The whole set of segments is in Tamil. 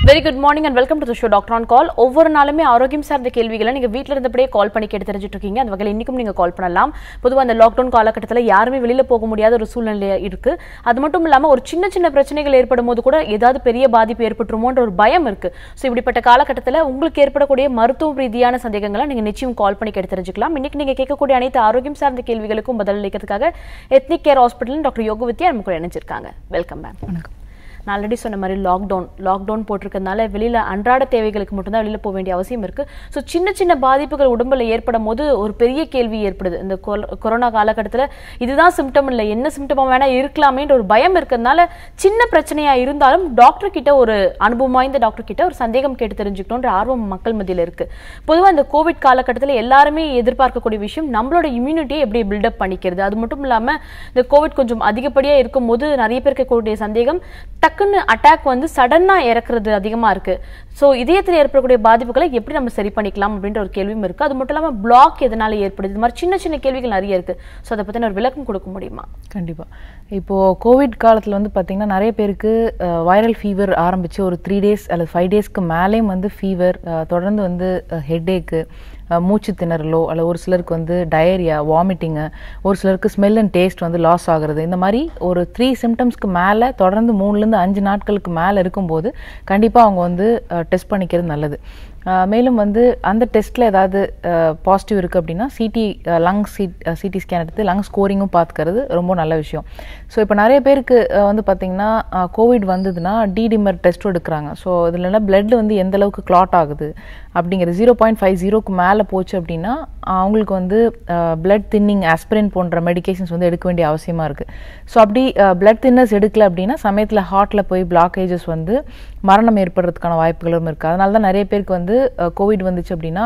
Very good morning and welcome to the show doctor on call ஒவ்வொரு நாளுமே ஆரோக்கியம் சார்ந்த கேள்விகளை நீங்க வீட்ல இருந்தபடியே கால் பண்ணி கேட்டு தெரிஞ்சுட்டு இருக்கீங்க அந்த வகையில் இன்னைக்கும் நீங்க கால் பண்ணலாம் பொதுவாக அந்த லாக்டவுன் காலகட்டத்தில் யாருமே வெளியில போக முடியாத ஒரு சூழ்நிலை இருக்கு அது மட்டும் இல்லாம ஒரு சின்ன சின்ன பிரச்சனைகள் ஏற்படும் போது கூட ஏதாவது பெரிய பாதிப்பு ஏற்பட்டுருமோன்ற ஒரு பயம் இருக்கு ஸோ இப்படிப்பட்ட காலகட்டத்தில் உங்களுக்கு ஏற்படக்கூடிய மருத்துவ ரீதியான சந்தேகங்களை நீங்க நிச்சயம் கால் பண்ணி கேட்டு தெரிஞ்சுக்கலாம் இன்னைக்கு நீங்க கேட்கக்கூடிய அனைத்து ஆரோக்கியம் சார்ந்த கேள்விகளுக்கும் பதில் அளிக்கிறதுக்காக ethnic care hospital doctor Yogavidya நம்ம கூட இணைஞ்சிருக்காங்க வெல்கம் மேம் வணக்கம் நான் ஆல்ரெடி சொன்ன மாதிரி லாக்டவுன் லாக்டவுன் போட்டிருக்கறதுனால வெளியில் அன்றாட தேவைகளுக்கு மட்டும்தான் வெளியில் போக வேண்டிய அவசியம் இருக்குது ஸோ சின்ன சின்ன பாதிப்புகள் உடம்புல ஏற்படும் போது ஒரு பெரிய கேள்வி ஏற்படுது இந்த கொல- கொரோனா காலகட்டத்தில் இதுதான் சிம்டம் இல்லை என்ன சிம்டமாக வேணால் இருக்கலாமேன்ற ஒரு பயம் இருக்கிறதுனால சின்ன பிரச்சனையாக இருந்தாலும் டாக்டர் கிட்ட ஒரு அனுபவம் வாய்ந்த டாக்டர் கிட்ட ஒரு சந்தேகம் கேட்டு தெரிஞ்சுக்கணுன்ற ஆர்வம் மக்கள் மத்தியில் இருக்குது பொதுவாக இந்த கோவிட் காலகட்டத்தில் எல்லாருமே எதிர்பார்க்கக்கூடிய விஷயம் நம்மளோட இம்யூனிட்டியை எப்படி பில்டப் பண்ணிக்கிறது அது மட்டும் இல்லாமல் இந்த கோவிட் கொஞ்சம் அதிகப்படியாக இருக்கும்போது நிறைய பேருக்கு இருக்கக்கூடிய சந்தேகம் டக்குன்னு அட்டாக் வந்து சடனாக இறக்குறது அதிகமாக இருக்கு ஸோ இதயத்தில் ஏற்படக்கூடிய பாதிப்புகளை எப்படி நம்ம சரி பண்ணிக்கலாம் அப்படின்ற ஒரு கேள்வியும் இருக்கு அது மட்டும் இல்லாமல் பிளாக் எதனால ஏற்படுது இது மாதிரி சின்ன சின்ன கேள்விகள் நிறைய இருக்கு ஸோ அதை பற்றின ஒரு விளக்கம் கொடுக்க முடியுமா கண்டிப்பா இப்போ கோவிட் காலத்துல வந்து பாத்தீங்கன்னா நிறைய பேருக்கு வைரல் ஃபீவர் ஆரம்பிச்சு ஒரு த்ரீ டேஸ் அல்லது ஃபைவ் டேஸ்க்கு மேலேயும் வந்து ஃபீவர் தொடர்ந்து வந்து ஹெட்டேக்கு மூச்சு திணறலோ அல்ல ஒரு சிலருக்கு வந்து டயரியா வாமிட்டிங்கு ஒரு சிலருக்கு ஸ்மெல் அண்ட் டேஸ்ட் வந்து லாஸ் ஆகுறது இந்த மாதிரி ஒரு த்ரீ சிம்டம்ஸ்க்கு மேலே தொடர்ந்து மூணுலேருந்து அஞ்சு நாட்களுக்கு மேலே இருக்கும்போது கண்டிப்பாக அவங்க வந்து டெஸ்ட் பண்ணிக்கிறது நல்லது அஹ் மேலும் வந்து அந்த டெஸ்ட்டில் ஏதாவது பாசிட்டிவ் இருக்குது அப்படின்னா சிடி லங் சிட் சிடி ஸ்கேன் எடுத்து லங் ஸ்கோரிங்கும் பார்த்துக்கிறது ரொம்ப நல்ல விஷயம் ஸோ இப்போ நிறைய பேருக்கு அஹ், வந்து பார்த்திங்கன்னா கோவிட் வந்ததுன்னா டிடிமர் டெஸ்ட்டும் எடுக்கிறாங்க ஸோ இதுலலாம் blood வந்து எந்த அளவுக்கு கிளாட் ஆகுது அப்படிங்கிறது ஜீரோ பாயிண்ட் ஃபைவ் ஜீரோக்கு மேலே போச்சு அப்படின்னா அவங்களுக்கு வந்து blood தின்னிங் ஆஸ்பிரின் போன்ற மெடிகேஷன்ஸ் வந்து எடுக்க வேண்டிய அவசியமாக இருக்குது ஸோ அப்படி blood thinners எடுக்கல அப்படின்னா சமயத்தில் ஹார்ட்டில் போய் பிளாக்கேஜஸ் வந்து மரணம் ஏற்படுறதுக்கான வாய்ப்புகளும் இருக்குது அதனால தான் நிறைய பேருக்கு வந்து கோவிட் வந்துச்சு அப்படின்னா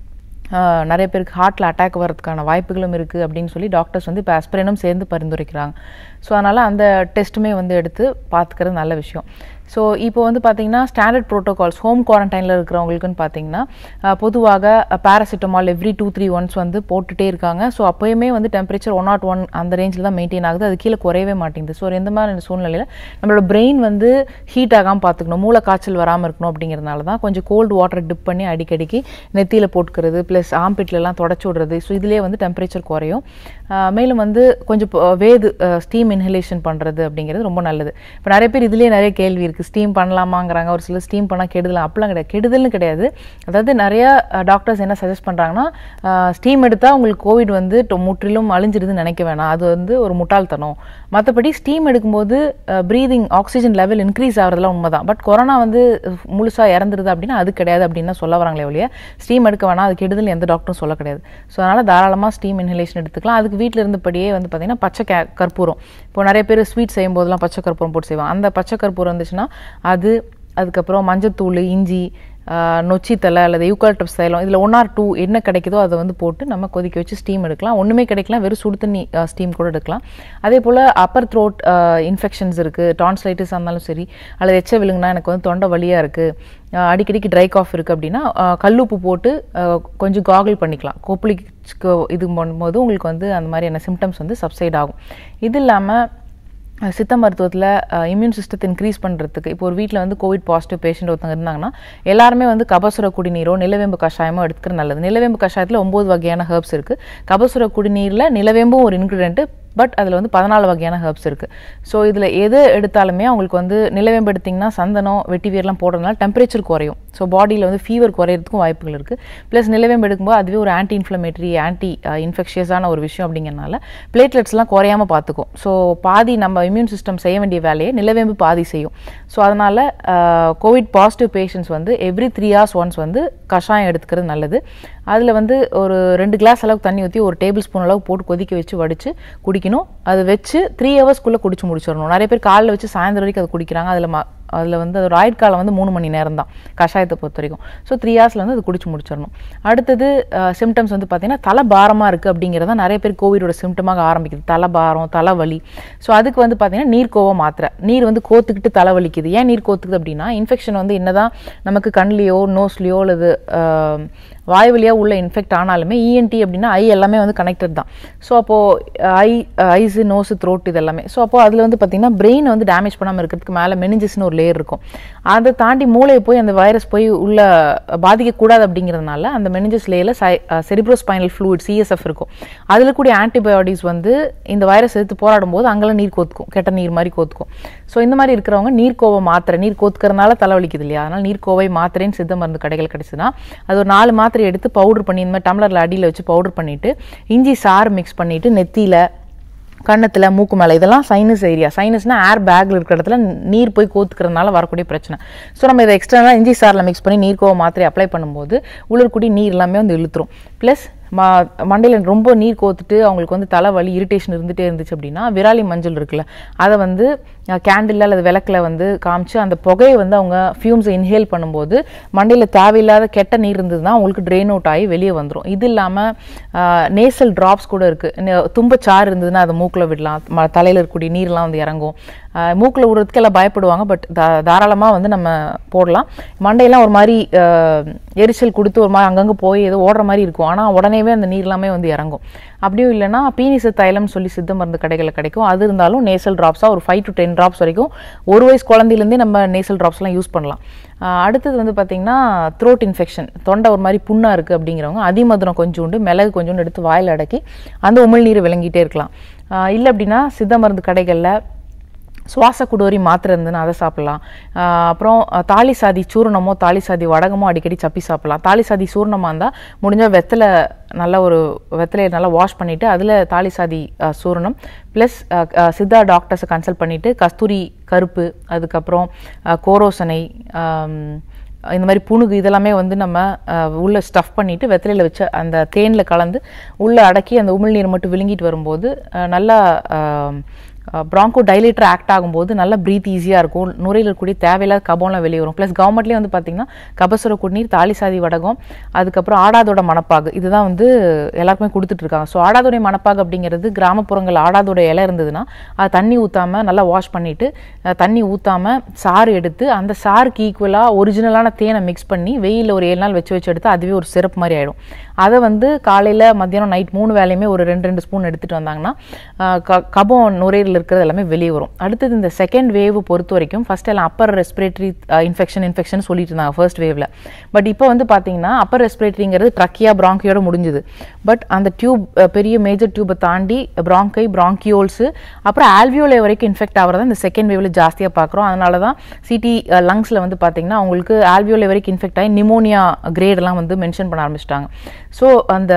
ஆஹ் நிறைய பேருக்கு ஹார்ட்டில் அட்டாக் வரதுக்கான வாய்ப்புகளும் இருக்குது அப்படின்னு சொல்லி டாக்டர்ஸ் வந்து இப்போ ஆஸ்பிரினும் சேர்ந்து பரிந்துரைக்கிறாங்க ஸோ அதனால் அந்த டெஸ்ட்டுமே வந்து எடுத்து பார்த்துக்கிறது நல்ல விஷயம் ஸோ இப்போ வந்து பார்த்தீங்கன்னா ஸ்டாண்டர்ட் ப்ரோட்டோகால்ஸ் ஹோம் குவாரண்டைனில் இருக்கிறவங்களுக்குன்னு பார்த்தீங்கன்னா ஆஹ் பொதுவாக paracetamol every two three once வந்து போட்டுட்டே இருக்காங்க ஸோ அப்போயுமே வந்து டெம்பரேச்சர் ஒன் நாட் ஒன் அந்த ரேஞ்சில் தான் மெயின்டைன் ஆகுது அது கீழே குறையவே மாட்டேங்குது ஸோ எந்த மாதிரி சூழ்நிலையில் நம்மளோட பிரெயின் வந்து ஹீட் ஆகாமல் பார்த்துக்கணும் மூளை காய்ச்சல் வராமல் இருக்கணும் அப்படிங்கிறதுனால தான் கொஞ்சம் கோல்டு வாட்டர் டிப் பண்ணி அடிக்கடிக்கு நெத்தியில் போட்டுக்கிறது ப்ளஸ் ஆம்பிட்லலாம் தொடச்சி விடுறது ஸோ இதுலேயே வந்து டெம்பரேச்சர் குறையும் ஆஹ் மேலும் வந்து கொஞ்சம் ப- வேது ஸ்டீம் இன்ஹலேஷன் பண்ணுறது அப்படிங்கிறது ரொம்ப நல்லது இப்போ நிறைய பேர் இதுலேயே நிறைய கேள்வி இருக்குது ஸ்டீம் பண்ணலாமாங்கிறாங்க ஒரு சிலர் ஸ்டீம் பண்ணால் கெடுதல் அப்படிலாம் கிடையாது கெடுதல்னு கிடையாது அதாவது நிறைய டாக்டர்ஸ் என்ன சஜஸ்ட் பண்ணுறாங்கன்னா ஸ்டீம் எடுத்தால் உங்களுக்கு கோவிட் வந்து டொ- முற்றிலும் அழிஞ்சிருதுன்னு நினைக்க வேணாம் அது வந்து ஒரு முட்டாள்தனம் மற்றபடி ஸ்டீம் எடுக்கும்போது ப்ரீதிங் ஆக்சிஜன் லெவல் இன்க்ரீஸ் ஆகிறதுலாம் உண்மைதான் பட் கொரோனா வந்து முழுசாக இறந்துருது அப்படின்னா அது கிடையாது அப்படின்னு தான் சொல்ல வராங்களே ஒழிய ஸ்டீம் எடுக்க வேணாம் அது கெடுதல் எந்த டாக்டரும் சொல்ல கிடையாது ஸோ அதனால் தாராளமாக ஸ்டீம் இன்ஹலேஷன் எடுத்துக்கலாம் அதுக்கு வீட்டில் இருந்தபடியே வந்து பார்த்தீங்கன்னா பச்சை கே கற்பூரம் இப்போ நிறைய பேர் ஸ்வீட் செய்யும் போதெல்லாம் பச்சை கற்பூரம் போட்டு செய்வாங்க அந்த பச்சை கற்பூரம் இருந்துச்சுன்னா அது அதுக்கப்புறம் மஞ்சத்தூள் இஞ்சி ஆஹ், நொச்சி தலை அல்லது யூக்காலிப்டஸ் தைலம் இதில் ஒன் ஆர் டூ என்ன கிடைக்குதோ அதை வந்து போட்டு நம்ம கொதிக்க வச்சு ஸ்டீம் எடுக்கலாம் ஒன்றுமே கிடைக்கலாம் வெறும் சுடு தண்ணி ஸ்டீம் கூட எடுக்கலாம் அதே போல் அப்பர் த்ரோட் இன்ஃபெக்ஷன்ஸ் இருக்குது டான்ஸ்லைட்டிஸ் இருந்தாலும் சரி அல்லது எச்ச விழுங்குனா எனக்கு வந்து தொண்டை வலியாக இருக்குது அடிக்கடிக்கு ட்ரை காஃப் இருக்குது அப்படின்னா ஆஹ், கல்லுப்பு போட்டு ஆஹ், கொஞ்சம் காகிள் பண்ணிக்கலாம் கொப்பளிக்கு இது பண்ணும்போது உங்களுக்கு வந்து அந்த மாதிரியான சிம்டம்ஸ் வந்து சப்சைட் ஆகும் இது இல்லாமல் அஹ் சித்த மருத்துவத்தில் இம்யூன் சிஸ்டத்தை இன்க்ரீஸ் பண்ணுறதுக்கு இப்போ ஒரு வீட்டில் வந்து கோவிட் பாசிட்டிவ் பேஷண்ட் ஒருத்தங்க இருந்தாங்கன்னா எல்லாருமே வந்து கபசுர குடிநீரோ நிலவேம்பு கஷாயமோ எடுத்துக்கிறது நல்லது நிலவேம்பு கஷாயத்தில் ஒம்பது வகையான ஹெர்ப்ஸ் இருக்குது கபசுர குடிநீரில் நிலவேம்பும் ஒரு இன்க்ரீடியன்ட் பட் அதில் வந்து பதினாலு வகையான ஹெர்ப்ஸ் இருக்குது ஸோ இதில் எது எடுத்தாலுமே அவங்களுக்கு வந்து நிலவேம்பு எடுத்திங்கன்னா சந்தனம் வெட்டிவேர்லாம் போடுறதுனால டெம்பரேச்சர் குறையும் ஸோ பாடியில் வந்து ஃபீவர் குறையிறதுக்கும் வாய்ப்புகள் இருக்குது ப்ளஸ் நிலவேம்பு எடுக்கும்போது அதுவே ஒரு ஆன்டி இன்ஃப்ளமேட்டரி ஆன்டி இன்ஃபெக்ஷியஸான ஒரு விஷயம் அப்படிங்கிறனால பிளேட்லெட்ஸ்லாம் குறையாம பார்த்துக்கும் ஸோ பாதி நம்ம இம்யூன் சிஸ்டம் செய்ய வேண்டிய வேலையை நிலவேம்பு பாதி செய்யும் ஸோ அதனால் கோவிட் பாசிட்டிவ் பேஷண்ட்ஸ் வந்து எவ்ரி த்ரீ ஹவர்ஸ் ஒன்ஸ் வந்து கஷாயம் எடுத்துக்கிறது நல்லது அதில் வந்து ஒரு ரெண்டு கிளாஸ் அளவுக்கு தண்ணி ஊற்றி ஒரு டேபிள் ஸ்பூன் அளவுக்கு போட்டு கொதிக்க வச்சு வடித்து குடிக்கணும் அது வச்சு த்ரீ ஹவர்ஸ்க்குள்ளே குடிச்சு முடிச்சிடணும் நிறைய பேர் காலைல வச்சு சாயந்தரம் வரைக்கும் அதை குடிக்கிறாங்க அதில் ம அதில் வந்து அதோட ஆயுட்காலம் வந்து மூணு மணி நேரம் தான் கஷாயத்தை பொறுத்த வரைக்கும் ஸோ த்ரீ ஹவர்ஸில் வந்து அது குடிச்சு முடிச்சிடணும் அடுத்தது சிம்டம்ஸ் வந்து பார்த்தீங்கன்னா தலை பாரமாக இருக்குது அப்படிங்கிறத நிறைய பேர் கோவிடோட சிம்டமாக ஆரம்பிக்குது தலை பாரம் தலைவலி ஸோ அதுக்கு வந்து பார்த்தீங்கன்னா நீர் கோவ மாத்திரை நீர் வந்து கோத்துக்கிட்டு தலைவலிக்குது ஏன் நீர் கோத்துக்குது அப்படின்னா இன்ஃபெக்ஷன் வந்து என்னதான் நமக்கு கண்லேயோ நோஸ்லேயோ அல்லது வாய் வழியாக உள்ள இன்ஃபெக்ட் ஆனாலுமே இஎன்டி அப்படின்னா ஐ எல்லாமே வந்து கனெக்டட் தான் ஸோ அப்போது ஐ ஐஸு நோஸு த்ரோட் இது எல்லாமே ஸோ அப்போ அதில் வந்து பார்த்திங்கன்னா பிரெயின் வந்து டேமேஜ் பண்ணாமல் இருக்கிறதுக்கு மேலே மெனிஞ்சஸ்னு ஒரு லேயர் இருக்கும் அதை தாண்டி மூளையை போய் அந்த வைரஸ் போய் உள்ள பாதிக்கக்கூடாது அப்படிங்கிறதுனால அந்த மெனிஞ்சஸ் லேயரில் சை செரிப்ரோஸ்பைனல் ஃப்ளூயிட் சிஎஸ்எஃப் இருக்கும் அதில் கூடிய ஆன்டிபயோட்டிக்ஸ் வந்து இந்த வைரஸ் எடுத்து போராடும் போது அங்கெல்லாம் நீர் கோத்துக்கும் கெட்ட நீர் மாதிரி கோத்துக்கும் ஸோ இந்த மாதிரி இருக்கிறவங்க நீர்க்கோவை மாத்திரை நீர் கோத்துக்கிறதுனால தலைவலிக்குது இல்லையா அதனால் நீர்க்கோவை மாத்திரைன்னு சித்த மருந்து கடைகள் கிடச்சுன்னா அது ஒரு நாலு மாத்திரை எடுத்து பவுடர் பண்ணி இந்த மாதிரி டம்ளரில் அடியில் வச்சு பவுடர் பண்ணிவிட்டு இஞ்சி சாறு மிக்ஸ் பண்ணிவிட்டு நெத்தியில் கன்னத்தில் மூக்கு மேலே இதெல்லாம் சைனஸ் ஏரியா சைனஸ்னா ஏர் பேக்கில் இருக்கிற இடத்துல நீர் போய் கோத்துக்கிறதுனால வரக்கூடிய பிரச்சனை ஸோ நம்ம இதை எக்ஸ்ட்ரா இஞ்சி சாரில் மிக்ஸ் பண்ணி நீர்க்கோவை மாத்திரை அப்ளை பண்ணும்போது உள்ள நீர் எல்லாமே வந்து இழுத்துரும் ப்ளஸ் ம மண்டையில் ரொம்ப நீர் கோத்துட்டு அவங்களுக்கு வந்து தலைவலி இரிட்டேஷன் இருந்துகிட்டே இருந்துச்சு அப்படின்னா விராலி மஞ்சள் இருக்குல்ல அதை வந்து கேண்டில் அல்லது விளக்கில் வந்து காமிச்சு அந்த புகையை வந்து அவங்க ஃபியூம்ஸை இன்ஹேல் பண்ணும்போது மண்டையில் தேவையில்லாத கெட்ட நீர் இருந்ததுன்னா அவங்களுக்கு ட்ரெயின் அவுட் ஆகி வெளியே வந்துடும் இது இல்லாமல் நேசல் ட்ராப்ஸ் கூட இருக்குது தும்பச்சாறு இருந்ததுன்னா அதை மூக்கில் விடலாம் ம தலையில் இருக்கக்கூடிய நீர்லாம் வந்து இறங்கும் மூக்கில் விடுறதுக்கு எல்லாம் பயப்படுவாங்க பட் தா தாராளமாக வந்து நம்ம போடலாம் மண்டையெல்லாம் ஒரு மாதிரி எரிச்சல் கொடுத்து ஒரு மாதிரி அங்கங்கே போய் ஏதோ ஓடுற மாதிரி இருக்கும் ஆனால் உடனேவே அந்த நீர் எல்லாமே வந்து இறங்கும் அப்படியும் இல்லைன்னா பீனிச தைலம் சொல்லி சித்த மருந்து கடைகளில் கிடைக்கும் அது இருந்தாலும் நேசல் ட்ராப்ஸாக ஒரு ஃபைவ் டு டென் ட்ராப்ஸ் வரைக்கும் ஒரு வயசு குழந்தையிலேருந்தே நம்ம நேசல் ட்ராப்ஸ்லாம் யூஸ் பண்ணலாம் அடுத்தது வந்து பார்த்திங்கன்னா த்ரோட் இன்ஃபெக்ஷன் தொண்டை ஒரு மாதிரி புண்ணாக இருக்குது அப்படிங்கிறவங்க அதிமதுரம் கொஞ்சோண்டு மிளகு கொஞ்சோண்டு எடுத்து வாயில் அடக்கி அந்த உமிழ்நீர் விளங்கிட்டே இருக்கலாம் இல்லை அப்படின்னா சித்த மருந்து கடைகளில் சுவாச குடோரி மாத்திரை இருந்துன்னு அதை சாப்பிட்லாம் அப்புறம் தாலி சாதி சூரணமோ தாலி சாதி வடகமோ அடிக்கடி சப்பி சாப்பிட்லாம் தாலி சாதி சூரணமாக இருந்தால் முடிஞ்சால் வெத்தலை நல்லா ஒரு வெத்தலையை நல்லா வாஷ் பண்ணிவிட்டு அதில் தாலி சாதி சூரணம் ப்ளஸ் சித்தா டாக்டர்ஸை கன்சல்ட் பண்ணிவிட்டு கஸ்தூரி கருப்பு அதுக்கப்புறம் கோரோசனை இந்த மாதிரி புணுகு இதெல்லாமே வந்து நம்ம உள்ளே ஸ்டஃப் பண்ணிவிட்டு வெத்தலையில் வச்சு அந்த தேனில் கலந்து உள்ளே அடக்கி அந்த உமிழ்நீர் மட்டும் விழுங்கிட்டு வரும்போது நல்லா ப்ராங்கோ டைலேட்டர் ஆக்ட் ஆகும்போது நல்லா ப்ரீத் ஈஸியாக இருக்கும் நுரையில் இருக்கக்கூடிய தேவையில்லாத கபம்லாம் வெளியே வரும் ப்ளஸ் கவர்மெண்ட்லேயே வந்து பார்த்திங்கன்னா கபசுர குடிநீர் தாலி சாதி வடகம் அதுக்கப்புறம் ஆடாதோட மணப்பாகு இதுதான் வந்து எல்லாருக்குமே கொடுத்துட்ருக்காங்க ஸோ ஆடாதோடைய மணப்பாகு அப்படிங்கிறது கிராமப்புறங்கள் ஆடாதோட இலை இருந்ததுன்னா அது தண்ணி ஊற்றாமல் நல்லா வாஷ் பண்ணிவிட்டு தண்ணி ஊற்றாமல் சாறு எடுத்து அந்த சாருக்கு ஈக்குவலாக ஒரிஜினலான தேனை மிக்ஸ் பண்ணி வெயிலில் ஒரு ஏழு நாள் வச்சு வச்சு எடுத்து அதுவே ஒரு சிறப்பு மாதிரி ஆகிடும் அதை வந்து காலையில் மத்தியானம் நைட் மூணு வேலையுமே ஒரு ரெண்டு ரெண்டு ஸ்பூன் எடுத்துகிட்டு வந்தாங்கன்னா கபம் நுரையில் இருக்கிறது எல்லாமே வெளியே வரும் அடுத்தது இந்த செகண்ட் வேவ் பொறுத்த வரைக்கும் ஃபர்ஸ்ட் எல்லாம் அப்பர் ரெஸ்பிரேட்டரி இன்ஃபெக்ஷன் இன்ஃபெக்ஷன் சொல்லிட்டு இருந்தாங்க ஃபர்ஸ்ட் வேவ்ல பட் இப்போ வந்து பார்த்தீங்கன்னா அப்பர் ரெஸ்பிரேட்டரிங்கிறது ட்ரக்கியா பிராங்கியோட முடிஞ்சுது பட் அந்த டியூப் பெரிய மேஜர் டியூபை தாண்டி பிராங்கை பிராங்கியோல்ஸு அப்புறம் ஆல்வியோலே வரைக்கும் இன்ஃபெக்ட் ஆகிறத இந்த செகண்ட் வேவ்ல ஜாஸ்தியாக பார்க்குறோம் அதனால தான் சிடி லங்ஸில் வந்து பார்த்தீங்கன்னா அவங்களுக்கு ஆல்வியோலே வரைக்கும் இன்ஃபெக்ட் ஆகி நிமோனியா கிரேடெல்லாம் வந்து மென்ஷன் பண்ண ஆரம்பிச்சிட்டாங்க ஸோ அந்த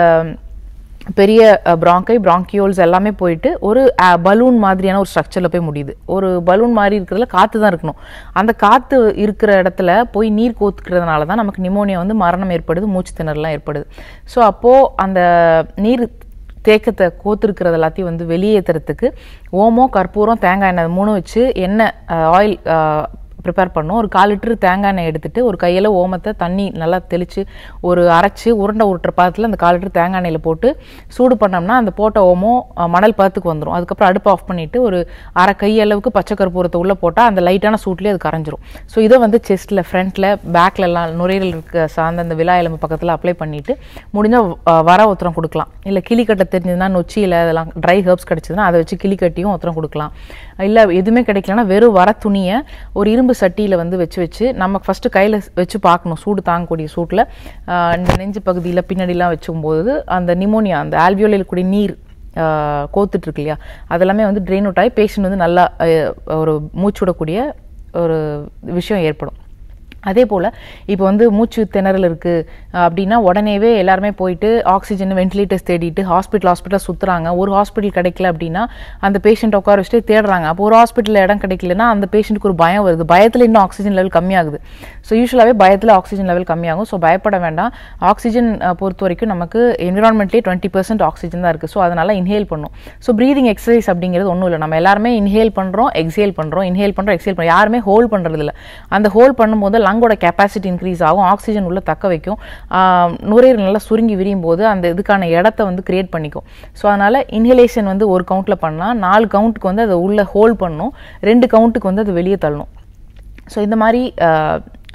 பெரிய ப்ராங்கை ப்ராங்கியோல்ஸ் எல்லாமே போயிட்டு ஒரு பலூன் மாதிரியான ஒரு ஸ்ட்ரக்சரில் போய் முடியுது ஒரு பலூன் மாதிரி இருக்கிறதுல காற்று தான் இருக்கணும் அந்த காற்று இருக்கிற இடத்துல போய் நீர் கோத்துக்கிறதுனால தான் நமக்கு நிமோனியா வந்து மரணம் ஏற்படுது மூச்சு திணறலாம் ஏற்படுது ஸோ அப்போது அந்த நீர் தேக்கத்தை கோத்துருக்கிறது எல்லாத்தையும் வந்து வெளியேற்றுறதுக்கு ஓமம் கற்பூரம் தேங்காய் எண்ணெய் மூணு வச்சு எண்ணெய் ஆயில் ப்ரிப்பேர் பண்ணோம் ஒரு கால் லிட்டர் தேங்காய் எண்ணெய் எடுத்துட்டு ஒரு கையில் ஓமத்தை தண்ணி நல்லா தெளித்து ஒரு அரைச்சி உருண்டை உருட்டுற பாதத்தில் அந்த கால் லிட்டர் தேங்காய் எண்ணெயில் போட்டு சூடு பண்ணோம்னா அந்த போட்ட ஓமம் மணல் பதத்துக்கு வந்துடும் அதுக்கப்புறம் அடுப்பு ஆஃப் பண்ணிவிட்டு ஒரு அரை கை அளவுக்கு பச்சை கற்பூரத்தை உள்ளே போட்டால் அந்த லைட்டான சூட்லேயே அது கரைஞ்சிரும் ஸோ இதை வந்து செஸ்ட்டில் ஃப்ரண்ட்டில் பேக்லலாம் நுரையீரல் இருக்க சார்ந்த அந்த விழா எலும்பு பக்கத்தில் அப்ளை பண்ணிவிட்டு முடிஞ்சால் வர ஒத்தரம் கொடுக்கலாம் இல்லை கிளிக்கட்டை தெரிஞ்சதுன்னா நொச்சியில் அதெல்லாம் ட்ரை ஹர்ப்ஸ் கிடச்சதுன்னா அதை வச்சு கிளிக்கட்டியும் ஒத்தரம் கொடுக்கலாம் இல்லை எதுவுமே கிடைக்கலன்னா வெறும் வர துணியை ஒரு இரும்பு சட்டியில் வந்து வச்சு வச்சு நம்ம ஃபஸ்ட்டு கையில் வச்சு பார்க்கணும் சூடு தாங்கக்கூடிய சூட்டில் இந்த நெஞ்சு பகுதியில் பின்னாடிலாம் வச்சுக்கும்போது அந்த நிமோனியா அந்த ஆல்வியோலில் இருக்கக்கூடிய நீர் கோத்துட்டு இருக்கு இல்லையா அதெல்லாமே வந்து ட்ரெயின் அவுட் ஆகி பேஷண்ட் வந்து நல்லா ஒரு மூச்சு விடக்கூடிய ஒரு விஷயம் ஏற்படும் அதே போல் இப்போ வந்து மூச்சு திணறல் இருக்குது அப்படின்னா உடனேவே எல்லாருமே போயிட்டு ஆக்சிஜன் வென்டிலேட்டர்ஸ் தேடிட்டு ஹாஸ்பிட்டல் ஹாஸ்பிட்டல் சுற்றுறாங்க ஒரு ஹாஸ்பிட்டல் கிடைக்கல அப்படின்னா அந்த பேஷண்ட் உட்கார வச்சுட்டு தேடுறாங்க அப்போ ஒரு ஹாஸ்பிட்டலில் இடம் கிடைக்கலன்னா அந்த பேஷண்ட்டுக்கு ஒரு பயம் வருது பயத்தில் இன்னும் ஆக்சிஜன் லெவல் கம்மியாகுது ஸோ யூஸ்வலாகவே பயத்தில் ஆக்சிஜன் லெவல் கம்மியாகும் ஸோ பயப்பட வேண்டாம் ஆக்சிஜன் பொறுத்த வரைக்கும் நமக்கு என்விரான்மெண்ட்லேயே டுவெண்ட்டி பர்சன்ட் ஆக்சிஜன் தான் இருக்குது ஸோ அதனால் இன்ஹேல் பண்ணும் ஸோ ப்ரீதிங் எக்ஸசைஸ் அப்படிங்கிறது ஒன்றும் இல்லை நம்ம எல்லாருமே இன்ஹேல் பண்ணுறோம் எக்ஸேல் பண்ணுறோம் இன்ஹேல் பண்ணுறோம் எக்ஸேல் பண்ணுறோம் யாருமே ஹோல்ட் பண்ணுறது இல்லை அந்த ஹோல்ட் பண்ணும்போது லங்கோட கெப்பாசிட்டி இன்க்ரீஸ் ஆகும் ஆக்சிஜன் உள்ள தக்க வைக்கும் நுரையீரல் நல்லா சுருங்கி விரியும் போது அந்த இதுக்கான இடத்த வந்து கிரியேட் பண்ணிக்கும் ஸோ அதனால் இன்ஹலேஷன் வந்து ஒரு கவுண்ட்டில் பண்ணலாம் நாலு கவுண்ட்டுக்கு வந்து அதை உள்ளே ஹோல்ட் பண்ணணும் ரெண்டு கவுண்ட்டுக்கு வந்து அது வெளியே தள்ளணும் ஸோ இந்த மாதிரி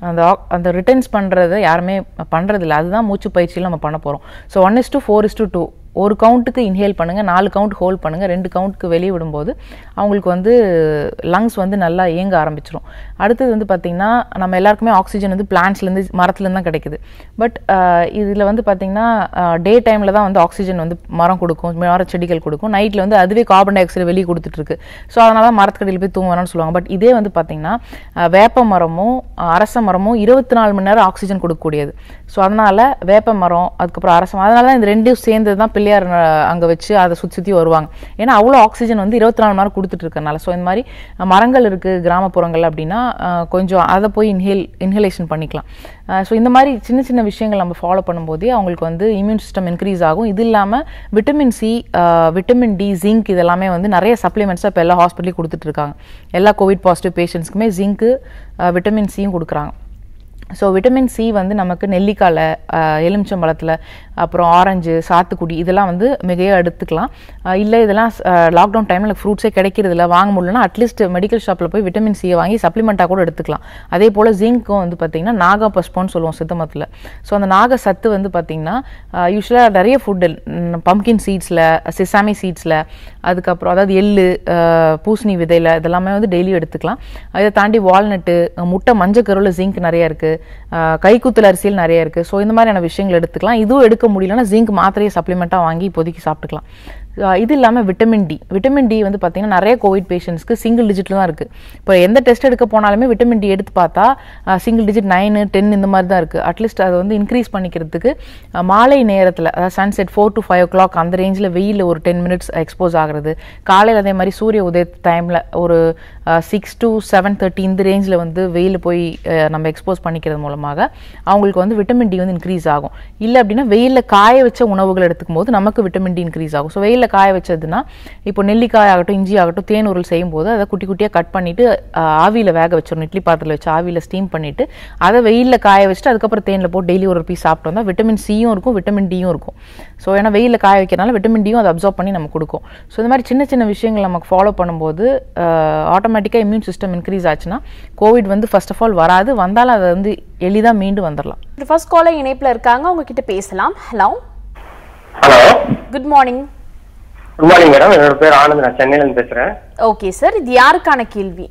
அந்த ஆக்- அந்த ரிட்டர்ன்ஸ் பண்ணுறத யாருமே பண்ணுறதில்ல அதுதான் மூச்சு பயிற்சியில் நம்ம பண்ண போகிறோம் so one is to four is to two ஒரு கவுண்ட்டுக்கு இன்ஹேல் பண்ணுங்கள் நாலு கவுண்ட் ஹோல்ட் பண்ணுங்கள் ரெண்டு கவுண்ட்டுக்கு வெளியே விடும்போது அவங்களுக்கு வந்து லங்ஸ் வந்து நல்லா இயங்க ஆரம்பிச்சிரும் அடுத்தது வந்து பார்த்திங்கன்னா நம்ம எல்லாருக்குமே ஆக்சிஜன் வந்து பிளான்ட்ஸ்லேருந்து மரத்துலேருந்து தான் கிடைக்குது பட் இதில் வந்து பார்த்திங்கன்னா டே டைமில் தான் வந்து ஆக்சிஜன் வந்து மரம் கொடுக்கும் மர செடிகள் கொடுக்கும் நைட்டில் வந்து அதுவே கார்பன் டை ஆக்சைடு வெளியே கொடுத்துட்ருக்கு ஸோ அதனால தான் மரத்துக்கடியில் போய் தூங்க வேணாம்னு சொல்லுவாங்க பட் இதே வந்து பார்த்திங்கன்னா அஹ், வேப்ப மரமும் அஹ், அரச மரமும் இருபத்தி நாலு மணி நேரம் ஆக்சிஜன் கொடுக்கக்கூடியது ஸோ அதனால் வேப்ப மரம் அதுக்கப்புறம் அரச மரம் அதனால தான் இந்த ரெண்டும் சேர்ந்து தான் பிள்ளையார் அங்கே வச்சு அதை சுற்றி சுற்றி வருவாங்க ஏன்னா அவ்வளோ ஆக்சிஜன் வந்து இருபத்தி நாலு மணி நேரம் கொடுத்துட்டு இருக்கறனால ஸோ இந்த மாதிரி அஹ், மரங்கள் இருக்குது கிராமப்புறங்கள் அப்படின்னா அஹ், கொஞ்சம் அதை போய் இன்ஹேல் இன்ஹலேஷன் பண்ணிக்கலாம் ஸோ இந்த மாதிரி சின்ன சின்ன விஷயங்கள் நம்ம ஃபாலோ பண்ணும்போதே அவங்களுக்கு வந்து இம்யூன் சிஸ்டம் இன்க்ரீஸ் ஆகும் இது இல்லாமல் vitamin C vitamin D zinc இதெல்லாமே வந்து நிறைய சப்ளிமெண்ட்ஸாக இப்போ எல்லா ஹாஸ்பிட்டலையும் கொடுத்துட்டு இருக்காங்க எல்லா கோவிட் பாசிட்டிவ் பேஷண்ட்ஸ்க்குமே ஜிங்க்கு விட்டமின் சியும் கொடுக்குறாங்க ஸோ விட்டமின் சி வந்து நமக்கு நெல்லிக்காயில் எலுமிச்சம்பழத்தில் அப்புறம் ஆரஞ்சு சாத்துக்குடி இதெல்லாம் வந்து மிகையாக எடுத்துக்கலாம் அஹ் இல்லை இதெல்லாம் லாக்டவுன் டைமில் ஃப்ரூட்ஸே கிடைக்கிறது இல்லை வாங்க முடியலன்னா அட்லீஸ்ட் மெடிக்கல் ஷாப்பில் போய் விட்டமின் சியை வாங்கி சப்ளிமெண்ட்டாக கூட எடுத்துக்கலாம் அதே போல் ஜிங்க்கும் வந்து பார்த்திங்கன்னா நாகா பஸ்போன்னு சொல்லுவோம் சித்தமத்தில் ஸோ அந்த நாக சத்து வந்து பார்த்திங்கன்னா யூஸ்வலாக நிறைய ஃபுட்டு பம்கின் சீட்ஸில் சிசாமி சீட்ஸில் அதுக்கப்புறம் அதாவது எள்ளு அஹ், பூசணி விதையில் இதெல்லாமே வந்து டெய்லி எடுத்துக்கலாம் இதை தாண்டி வால்நட்டு முட்டை மஞ்சக்கருவில் ஜிங்க் நிறைய இருக்குது கைக்குத்தல் அரிசியில் நிறைய இருக்குது ஸோ இந்த மாதிரியான விஷயங்கள் எடுத்துக்கலாம் இதுவும் எடுக்க முடியலன்னா ஜிங்க் மாத்திரையை சப்ளிமெண்ட்டாக வாங்கி இப்போதைக்கு சாப்பிட்டுக்கலாம் அஹ் இது இல்லாமல் விட்டமின் டி விட்டமின் டி வந்து பார்த்தீங்கன்னா நிறைய கோவிட் பேஷண்ட்ஸ்க்கு சிங்கிள் டிஜிட்டில் தான் இருக்குது இப்போ எந்த டெஸ்ட் எடுக்க போனாலுமே விட்டமின் டி எடுத்து பார்த்தா சிங்கிள் டிஜிட் நைனு டென் இந்த மாதிரி தான் இருக்குது அட்லீஸ்ட் அதை வந்து இன்க்ரீஸ் பண்ணிக்கிறதுக்கு அஹ், மாலை நேரத்தில் அதாவது sunset four to five o'clock அந்த ரேஞ்சில் வெயிலில் ஒரு டென் மினிட்ஸ் எக்ஸ்போஸ் ஆகுறது காலையில் அதே மாதிரி சூரிய உதய டைமில் ஒரு சிக்ஸ் டு செவன் தேர்ட்டி இந்த ரேஞ்சில் வந்து வெயில் போய் அஹ், நம்ம எக்ஸ்போஸ் பண்ணிக்கிறது மூலமாக அவங்களுக்கு வந்து விட்டமின் டி வந்து இன்க்ரீஸ் ஆகும் இல்லை அப்படின்னா வெயிலில் காய வச்ச உணவுகள் எடுத்துக்கும் போது நமக்கு விட்டமின் டி இன்க்ரீஸ் ஆகும் ஸோ வெயிலில் காய வச்சதுன்னா இப்போ நெல்லிக்காய் ஆகட்டும் இஞ்சி ஆகட்டும் தேன் உருள் செய்யும்போது அதை குட்டி குட்டியாக கட் பண்ணிட்டு ஆவியில் வேக வச்சிடணும் இட்லி பாத்திரத்தில் வச்சு ஆவியில் ஸ்டீம் பண்ணிட்டு அதை வெயிலில் காய வச்சுட்டு அதுக்கப்புறம் தேனில் போட்டு டெய்லி ஒரு பீஸ் சாப்பிட்டு வந்தால் விட்டமின் சியும் இருக்கும் விட்டமின் டியும் இருக்கும் ஸோ ஏன்னா வெயிலில் காய வைக்கிறனால விட்டமின் டியும் அதை அப்சர்வ் பண்ணி நமக்கு கொடுக்கும் ஸோ இந்த மாதிரி சின்ன சின்ன விஷயங்கள் நமக்கு ஃபாலோ பண்ணும்போது ஆட்டோமேட்டிக்காக இம்யூன் சிஸ்டம் இன்க்ரீஸ் ஆச்சுன்னா கோவிட் வந்து ஃபர்ஸ்ட் ஆஃப் ஆல் வராது வந்தாலும் அதை வந்து எளிதாக மீண்டு வந்துடலாம் ஃபர்ஸ்ட் காலர் இணைப்புல இருக்காங்க அவங்க கிட்ட பேசலாம் hello hello good morning good morning madam என்னோட பேர் ஆனந்த் நான் சென்னையில இருந்து பேசுறேன் ஓகே சார் இது யாருக்கான கேள்வி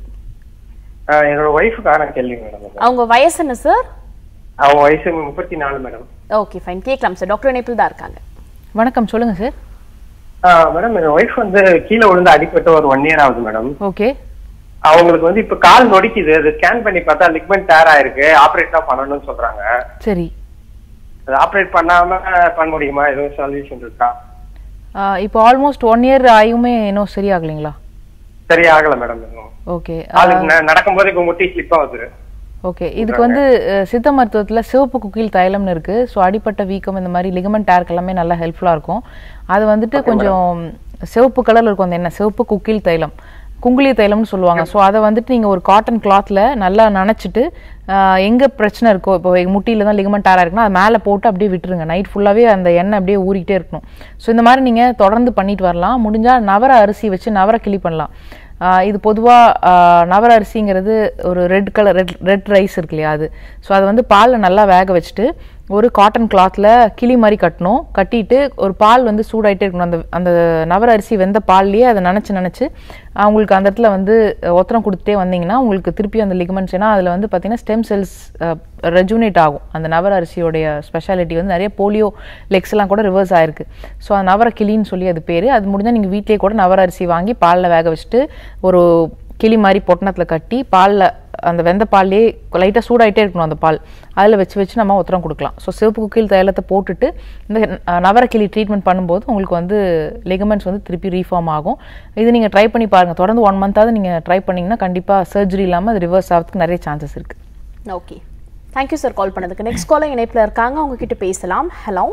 அஹ் என்னோட ஒய்ஃபுக்கான கேள்வி மேடம் இது. அவங்க வயசு என்ன சார் அவங்க வயசு முப்பத்தி நாலு மேடம் ஓகே ஃபைன் கேட்கலாம் சார் டாக்டர் இணைப்பில் தான் இருக்காங்க வணக்கம் சொல்லுங்கள் சார் அஹ் மேடம் என்னோட ஒய்ஃப் வந்து கீழே விழுந்து அடிப்பட்டு ஒரு ஒன் இயர் ஆகுது மேடம் ஓகே அவங்களுக்கு வந்து இப்ப கால் நொடிக்குது அது ஸ்கேன் பண்ணி பார்த்தா லிக்மெண்ட் டேர் ஆயிருக்கு ஆப்ரேட் தான் பண்ணணும்னு சொல்றாங்க சரி அது ஆப்ரேட் பண்ணாம பண்ண முடியுமா எதுவும் சொல்யூஷன் இருக்கா ஆஹ் இப்போ ஆல்மோஸ்ட் ஒன் இயர் ஆயுமே இன்னும் சரியாகலைங்களா சரி ஆகல மேடம் இன்னும் ஓகே காலுக்கு ந- நடக்கும்போது இப்ப முட்டி ஸ்லிப் ஆகுது ஓகே இதுக்கு வந்து அஹ், சித்த மருத்துவத்தில் சிவப்பு குக்கில் தைலம்னு இருக்கு ஸோ அடிப்பட்ட வீக்கம் இந்த மாதிரி லிகமெண்ட் டேர்க் எல்லாமே நல்லா ஹெல்ப்ஃபுல்லாக இருக்கும் அது வந்துட்டு கொஞ்சம் சிவப்பு கலர்ல இருக்கும் அந்த எண்ணெய் சிவப்பு குக்கில் தைலம் குங்குளி தைலம்னு சொல்லுவாங்க ஸோ அதை வந்துட்டு நீங்கள் ஒரு காட்டன் கிளாத்தில் நல்லா நனைச்சிட்டு எங்கே பிரச்சனை இருக்கோ இப்போ முட்டியில் தான் லிகமெண்ட் டேராக இருக்குன்னா அது மேலே போட்டு அப்படியே விட்டுருங்க நைட் ஃபுல்லாகவே அந்த எண்ணெய் அப்படியே ஊறிக்கிட்டே இருக்கணும் ஸோ இந்த மாதிரி நீங்கள் தொடர்ந்து பண்ணிட்டு வரலாம் முடிஞ்சால் நவர அரிசி வச்சு நவர கிளி பண்ணலாம் ஆஹ் இது பொதுவாக நவர அரிசிங்கிறது ஒரு red colour red red rice இருக்கு இல்லையா அது ஸோ அதை வந்து பாலில் நல்லா வேக வச்சுட்டு ஒரு காட்டன் கிளாத்தில் கிளி மாதிரி கட்டணும் கட்டிட்டு ஒரு பால் வந்து சூடாயிட்டே இருக்கணும் அந்த அந்த நவர அரிசி வெந்த பால்லையே அதை நினச்சி நினச்சி அவங்களுக்கு அந்த இடத்துல வந்து அஹ், ஒத்தனம் கொடுத்துட்டே வந்தீங்கன்னா உங்களுக்கு திருப்பி அந்த லிகமெண்ட்ஸ் ஏன்னா அதில் வந்து பார்த்தீங்கன்னா ஸ்டெம் செல்ஸ் ரெஜுனேட் ஆகும் அந்த நவர அரிசியோடைய ஸ்பெஷாலிட்டி வந்து நிறைய போலியோ லெக்ஸ் எல்லாம் கூட ரிவர்ஸ் ஆயிருக்கு ஸோ அந்த நவர கிளின்னு சொல்லி அது பேர் அது முடிஞ்சால் நீங்கள் வீட்டிலேயே கூட நவர அரிசி வாங்கி பாலில் வேக வச்சுட்டு ஒரு கிளி மாதிரி பொட்டணத்தில் கட்டி பாலில் அந்த வெந்த பால்லேயே லைட்டாக சூடாயிட்டே இருக்கணும் அந்த பால் அதில் வச்சு வச்சு நம்ம உத்தரம் கொடுக்கலாம் ஸோ சிவப்பு குக்கில் தைலத்தை போட்டுட்டு இந்த அஹ், நவரக்கிளி ட்ரீட்மெண்ட் பண்ணும்போது உங்களுக்கு வந்து லிகமெண்ட்ஸ் வந்து திருப்பி ரீஃபார்ம் ஆகும் இது நீங்கள் ட்ரை பண்ணி பாருங்கள் தொடர்ந்து ஒன் மந்த்தாவது நீங்கள் ட்ரை பண்ணிங்கன்னா கண்டிப்பாக சர்ஜரி இல்லாமல் அது ரிவர்ஸ் ஆகிறதுக்கு நிறைய சான்சஸ் இருக்குது ஓகே தேங்க்யூ சார் கால் பண்ணதுக்கு நெக்ஸ்ட் காலர் இணைப்பில் இருக்காங்க அவங்க கிட்ட பேசலாம் ஹலோ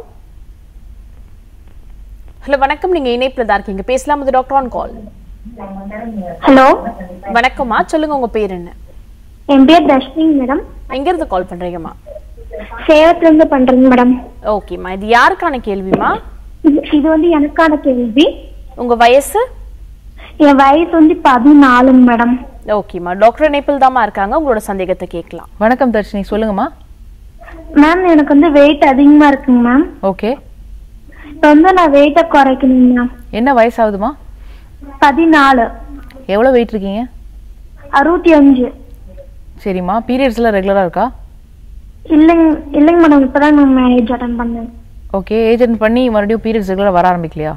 ஹலோ வணக்கம் நீங்க இணைப்பில் தான் இருக்கீங்க பேசலாம் இது டாக்டர் ஆன் கால் ஹலோ வணக்கம்மா சொல்லுங்க உங்க பேர் என்ன என் பேர் தர்ஷினி மேடம் எங்க இருந்து கால் பண்றீங்கம்மா சேலத்துல இருந்து பண்றேங்க மேடம் ஓகேம்மா இது யாருக்கான கேள்விமா இது இது வந்து எனக்கான கேள்வி உங்க வயசு என் வயசு வந்து பதினாலுங்க மேடம் ஓகேம்மா டாக்டர் இணைப்பில் தாம்மா இருக்காங்க உங்களோட சந்தேகத்தை கேட்கலாம் வணக்கம் தர்ஷினி சொல்லுங்கம்மா மேம் எனக்கு வந்து வெயிட் அதிகமா இருக்குங்க மேம் ஓகே இப்போ வந்து நான் வெயிட்டை குறைக்கணுங்க மேம் என்ன வயசாகுதுமா பதினாலு எவ்வளோ வெயிட் இருக்கீங்க அறுபத்தி அஞ்சு சரிம்மா பீரியட்ஸ்லாம் ரெகுலராக இருக்கா இல்லைங்க இல்லைங்க மேடம் இப்பதான் மேம் மேரேஜ் அட்டன் பண்ணேன் ஓகே ஏஜென்ட் பண்ணி மறுபடியும் பீரியட்ஸ் ரெகுலராக வர ஆரம்பிக்கலையா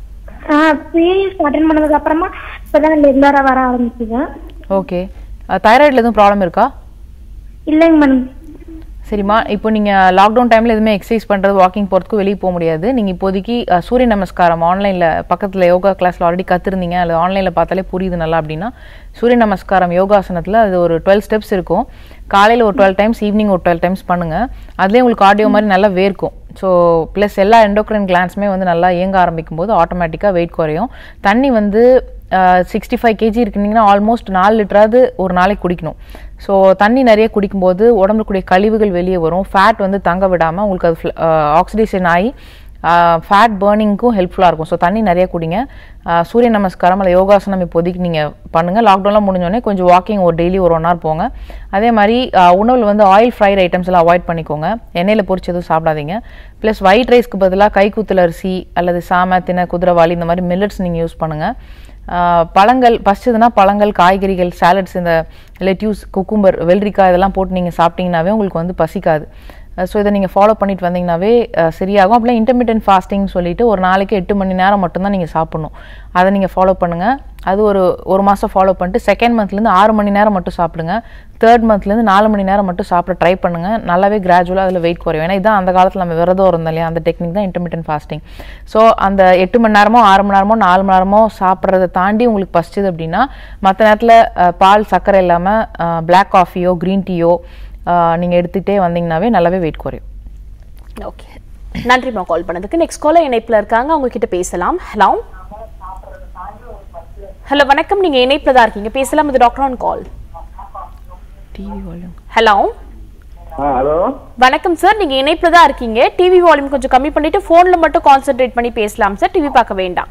ஆ பீரியட்ஸ் அட்டன் பண்ணதுக்கு அப்புறமா இப்பதான் ரெகுலரா வர ஆரம்பிச்சுது ஓகே தைராய்டில் எதுவும் ப்ராப்ளம் இருக்கா இல்லைங்க மேடம் சரிம்மா இப்போ நீங்கள் லாக்டவுன் டைமில் எதுவுமே எக்ஸசைஸ் பண்ணுறது வாக்கிங் போகிறதுக்கு வெளியே போக முடியாது நீங்கள் இப்போதைக்கு அஹ், சூரிய நமஸ்காரம் ஆன்லைனில் பக்கத்தில் யோகா கிளாஸில் ஆல்ரெடி கற்றுருந்தீங்க அல்லது ஆன்லைனில் பார்த்தாலே புரியுது நல்லா அப்படின்னா சூரிய நமஸ்காரம் யோகாசனத்தில் அது ஒரு டுவெல் ஸ்டெப்ஸ் இருக்கும் காலையில் ஒரு டுவெல் டைம்ஸ் ஈவினிங் ஒரு டுவெல் டைம்ஸ் பண்ணுங்கள் அதுலேயே உங்களுக்கு ஆடியோ மாதிரி நல்லா வேர்க்கும் ஸோ ப்ளஸ் எல்லா எண்டோக்ரைன் கிளான்ஸுமே வந்து நல்லா இயங்க ஆரம்பிக்கும் போது ஆட்டோமேட்டிக்காக வெயிட் குறையும் தண்ணி வந்து சிக்ஸ்டி ஃபைவ் கேஜி இருக்குனீங்கன்னா ஆல்மோஸ்ட் நாலு லிட்டராவது ஒரு நாளைக்கு குடிக்கணும் ஸோ தண்ணி நிறைய குடிக்கும்போது உடம்புல கூடிய கழிவுகள் வெளியே வரும் ஃபேட் வந்து தங்க விடாமல் உங்களுக்கு அது ஆக்சிடேஷன் ஆகி ஃபேட் பேர்னிங்க்கும் ஹெல்ப்ஃபுல்லாக இருக்கும் ஸோ தண்ணி நிறைய குடிங்க ஆஹ் சூரிய நமஸ்காரம் அல்ல யோகாசனம் இப்போதைக்கு நீங்கள் பண்ணுங்கள் லாக்டவுன்லாம் முடிஞ்சோடனே கொஞ்சம் வாக்கிங் ஒரு டெய்லி ஒரு ஒன் ஹவர் போங்க அதே மாதிரி ஆஹ் உணவில் வந்து ஆயில் ஃப்ரைட் ஐட்டம்ஸ் எல்லாம் அவாய்ட் பண்ணிக்கோங்க எண்ணெயில் பொரிச்சு எதுவும் சாப்பிடாதீங்க ப்ளஸ் ஒயிட் ரைஸ்க்கு பதிலாக கைக்குத்தல் அரிசி அல்லது சாம தின குதிரைவாளி இந்த மாதிரி மில்லட்ஸ் நீங்கள் யூஸ் பண்ணுங்கள் ஆஹ் பழங்கள் பசிச்சதுன்னா பழங்கள் காய்கறிகள் சாலட்ஸ் இந்த லெட்யூஸ் குக்கும்பர் வெள்ளரிக்காய் இதெல்லாம் போட்டு நீங்கள் சாப்பிட்டீங்கன்னாவே உங்களுக்கு வந்து பசிக்காது ஸோ இதை நீங்கள் ஃபாலோ பண்ணிட்டு வந்தீங்கன்னாவே அஹ், சரியாகும் அப்படிலாம் இன்டர்மீடியன்ட் ஃபாஸ்டிங் சொல்லிட்டு ஒரு நாளைக்கு எட்டு மணி நேரம் மட்டும்தான் நீங்கள் சாப்பிடணும் அதை நீங்கள் ஃபாலோ பண்ணுங்கள் அது ஒரு ஒரு மாதம் ஃபாலோ பண்ணிட்டு செகண்ட் மந்த்லேருந்து ஆறு மணி நேரம் மட்டும் சாப்பிடுங்க தேர்ட் மந்த்லேருந்து நாலு மணி நேரம் மட்டும் சாப்பிட ட்ரை பண்ணுங்கள் நல்லாவே கிராஜுவலாக அதில் வெயிட் குறையும் ஏன்னா இதான் அந்த காலத்தில் நம்ம விரதம் இருந்தோம் இல்லையா அந்த டெக்னிக் தான் இன்டர்மீடியன்ட் ஃபாஸ்டிங் ஸோ அந்த எட்டு மணி நேரமோ ஆறு மணி நேரமோ நாலு மணி நேரமோ சாப்பிட்றத தாண்டி உங்களுக்கு பசிச்சது அப்படின்னா மற்ற நேரத்தில் பால் சர்க்கரை இல்லாமல் பிளாக் காஃபியோ க்ரீன் டீயோ நீங்கள் எடுத்துகிட்டே வந்தீங்கன்னாவே நல்லாவே வெயிட் குறையும் ஓகே நன்றிம்மா கால் பண்ணதுக்கு நெக்ஸ்ட் காலர் இணைப்புல இருக்காங்க அவங்க கிட்ட பேசலாம் ஹலோ ஹலோ வணக்கம் நீங்க இணைப்புல தான் இருக்கீங்க பேசலாம் இது doctor on call TV volume hello hello வணக்கம் சார் நீங்க இணைப்புல தான் இருக்கீங்க டிவி வால்யூம் கொஞ்சம் கம்மி பண்ணிட்டு போன்ல மட்டும் கான்சென்ட்ரேட் பண்ணி பேசலாம் சார் டிவி பார்க்க வேண்டாம்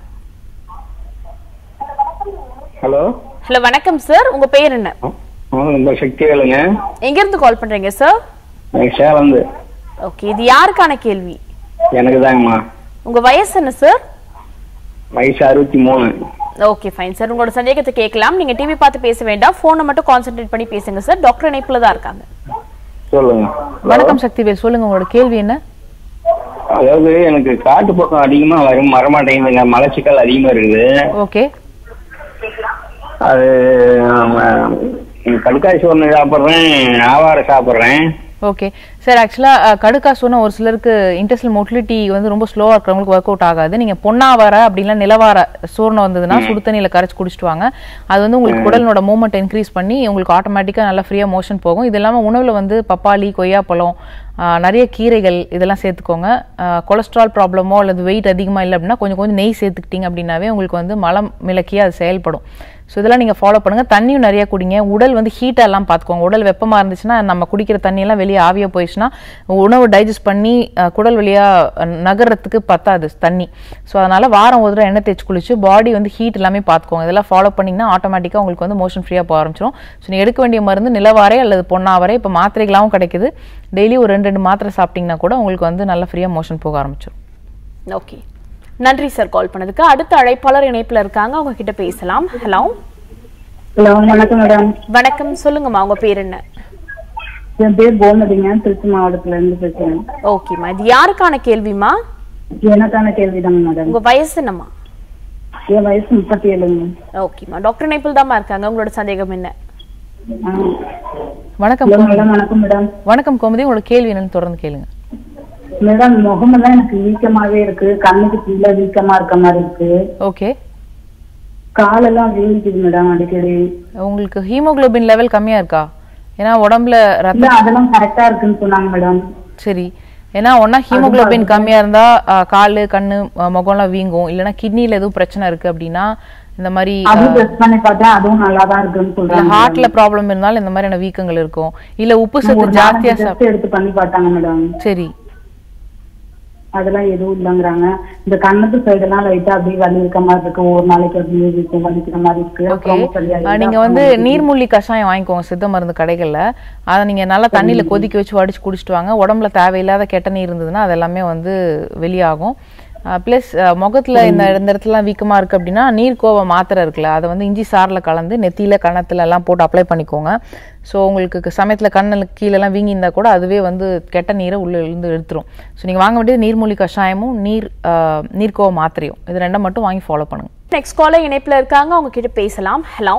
ஹலோ ஹலோ வணக்கம் சார் உங்க பேர் என்ன ரொம்ப சக்தி வேலைங்க எங்க இருந்து கால் பண்றீங்க சார் எனக்கு சேலந்து ஓகே இது யாருக்கான கேள்வி எனக்கு தாங்கம்மா உங்க வயசு என்ன சார் வயசு அறுபத்தி மூணு ஓகே ஃபைன் சார் உங்களோட சந்தேகத்தை கேட்கலாம் நீங்க டிவி பார்த்து பேச வேண்டாம் போனை மட்டும் கான்சென்ட்ரேட் பண்ணி பேசுங்க சார் டாக்டர் இணைப்புல தான் இருக்காங்க சொல்லுங்க வணக்கம் சக்திவேல் சொல்லுங்க உங்களோட கேள்வி என்ன அதாவது எனக்கு காட்டு பக்கம் அதிகமா வரும் வரமாட்டேங்குதுங்க மலச்சிக்கல் அதிகமா இருக்குது ஓகே அது ஆமா, கடுக்காய் சோறு சாப்பிட்றேன் ஆவாரை சாப்பிட்றேன் ஓகே சார் ஆக்சுவலாக கடுக்கா சொன்ன ஒரு சிலருக்கு இன்டெஸ்டல் மொட்டிலிட்டி வந்து ரொம்ப ஸ்லோவாக இருக்கிறவங்களுக்கு ஒர்க் அவுட் ஆகாது நீங்கள் பொன்னாவார அப்படின்னா நிலவார சூர்ணம் வந்ததுன்னா சுடு தண்ணியில் கரைச்சி குடிச்சிட்டு வாங்க அது வந்து உங்களுக்கு உடலோட மூவ்மெண்ட் இன்க்ரீஸ் பண்ணி உங்களுக்கு ஆட்டோமேட்டிக்காக நல்லா ஃப்ரீயாக மோஷன் போகும் இது இல்லாமல் உணவில் வந்து பப்பாளி கொய்யாப்பழம் ஆஹ், நிறைய கீரைகள் இதெல்லாம் சேர்த்துக்கோங்க கொலஸ்ட்ரால் ப்ராப்ளமோ அல்லது வெயிட் அதிகமாக இல்லை அப்படின்னா கொஞ்சம் கொஞ்சம் நெய் சேர்த்துக்கிட்டீங்க அப்படின்னாவே உங்களுக்கு வந்து மலம் மிளக்கியாக அது செயல்படும் ஸோ இதெல்லாம் நீங்கள் ஃபாலோ பண்ணுங்கள் தண்ணியும் நிறைய குடிங்க உடல் வந்து ஹீட்டாக எல்லாம் பார்த்துக்கோங்க உடல் வெப்பமாக இருந்துச்சுன்னா நம்ம குடிக்கிற தண்ணியெல்லாம் வெளியே ஆவியாக போயிடுச்சுன்னா உணவு டைஜஸ்ட் பண்ணி அஹ், குடல் வழியாக நகர்றதுக்கு பத்தாது தண்ணி ஸோ அதனால் வாரம் ஒரு தடவை எண்ணெய் தேய்ச்சி குளிச்சு பாடி வந்து ஹீட் எல்லாமே பார்த்துக்கோங்க இதெல்லாம் ஃபாலோ பண்ணிங்கன்னா ஆட்டோமேட்டிக்காக உங்களுக்கு வந்து மோஷன் ஃப்ரீயாக போக ஆரம்பிச்சிடும் ஸோ நீங்கள் எடுக்க வேண்டிய மருந்து நிலவாரை அல்லது பொன்னாவரை இப்போ மாத்திரைகளாகவும் கிடைக்குது டெய்லி ஒரு ரெண்டு ரெண்டு மாத்திரை சாப்பிட்டீங்கன்னா கூட உங்களுக்கு வந்து நல்லா ஃப்ரீயாக மோஷன் போக ஆரம்பிச்சிடும் ஓகே நன்றி சார் கால் பண்ணதுக்கு அடுத்த அழைப்பாளர் இணைப்புல இருக்காங்க அவங்க கிட்ட பேசலாம் ஹலோ ஹலோ வணக்கம் மேடம் வணக்கம் சொல்லுங்கம்மா உங்க பேர் என்ன என் பேர் கோமதிங்க திருச்சி மாவட்டத்துல இருந்து பேசுறேன் ஓகேம்மா இது யாருக்கான கேள்விமா எனக்கான கேள்விதாங்க மேடம் உங்க வயசு என்னம்மா என் வயசு முப்பத்தி ஏழுங்க ஓகேம்மா டாக்டர் இணைப்பில் தாம்மா இருக்காங்க உங்களோட சந்தேகம் என்ன ஆ. வணக்கம் ஹலோ கோமதி. மேடம் வணக்கம் மேடம் வணக்கம் கோமதி உங்களோட கேள்வி என்னன்னு தொடர்ந்து கேளுங்க மேடம் முகமெல்லாம் எனக்கு வீக்கமாவே இருக்கு கண்ணுக்கு கீழே வீக்கமா இருக்க மாதிரி இருக்கு ஓகே காலெல்லாம் வீங்கிக்குது மேடம் அடிக்கடி உங்களுக்கு ஹீமோகுளோபின் லெவல் கம்மியா இருக்கா ஏன்னா உடம்புல ரத்த இல்ல அதெல்லாம் கரெக்டா இருக்குன்னு சொன்னாங்க மேடம் சரி ஏன்னா ஒன்னா ஹீமோகுளோபின் கம்மியா இருந்தா அஹ், காலு கண்ணு அஹ், முகம்லாம் வீங்கும் இல்லைன்னா கிட்னில எதுவும் பிரச்சனை இருக்கு அப்படின்னா இந்த மாதிரி அதுவும் டெஸ்ட் பண்ணி பார்த்தேன் அதுவும் நல்லா தான் இருக்குன்னு சொல்றாங்க ஹார்ட்ல ப்ராப்ளம் இருந்தாலும் இந்த மாதிரியான வீக்கங்கள் இருக்கும் இல்ல உப்பு ஒரு சத்து ஜாஸ்தியா நாலஞ்சு சாப்பிட்டு test எடுத்து பண்ணி பார்த்தாங்க மேடம் சரி அதெல்லாம் எதுவும் இல்லைங்கிறாங்க இந்த கண்ணத்து சைடெல்லாம் லைட்டா அப்படியே வலி இருக்க மாதிரி இருக்கு ஒரு நாளைக்கு அப்படியே வீக்கம் வலிக்கிற மாதிரி இருக்கு ஓகே ரொம்ப சரியா நீங்க வந்து நீர்மூழ்கி கஷாயம் வாங்கிக்கோங்க சித்த மருந்து கடைகள்ல அதை நீங்க நல்லா தண்ணியில கொதிக்க வச்சு வடிச்சு குடிச்சிட்டு வாங்க உடம்புல தேவையில்லாத கெட்ட நீர் இருந்ததுன்னா அது எல்லாமே வந்து வெளியாகும் ப்ளஸ் முகத்துல இந்த இந்த இடத்துல வீக்கமா இருக்கு அப்படின்னா நீர் கோவ மாத்திரை இருக்குல்ல அதை வந்து இஞ்சி சாறில் கலந்து நெத்தியில கணத்துல எல்லாம் போட்டு அப்ளை பண்ணிக்கோங்க ஸோ உங்களுக்கு க- சமயத்துல கண்ணில் கீழெல்லாம் வீங்கி இருந்தா கூட அதுவே வந்து கெட்ட நீரை உள்ள இருந்து எடுத்துரும் ஸோ நீங்க வாங்க வேண்டியது நீர்மூழ்கி கஷாயமும் நீர் அஹ், நீர்க்கோவ மாத்திரையும் இது ரெண்டை மட்டும் வாங்கி ஃபாலோ பண்ணுங்க நெக்ஸ்ட் காலர் இணைப்புல இருக்காங்க அவங்க கிட்ட பேசலாம் ஹலோ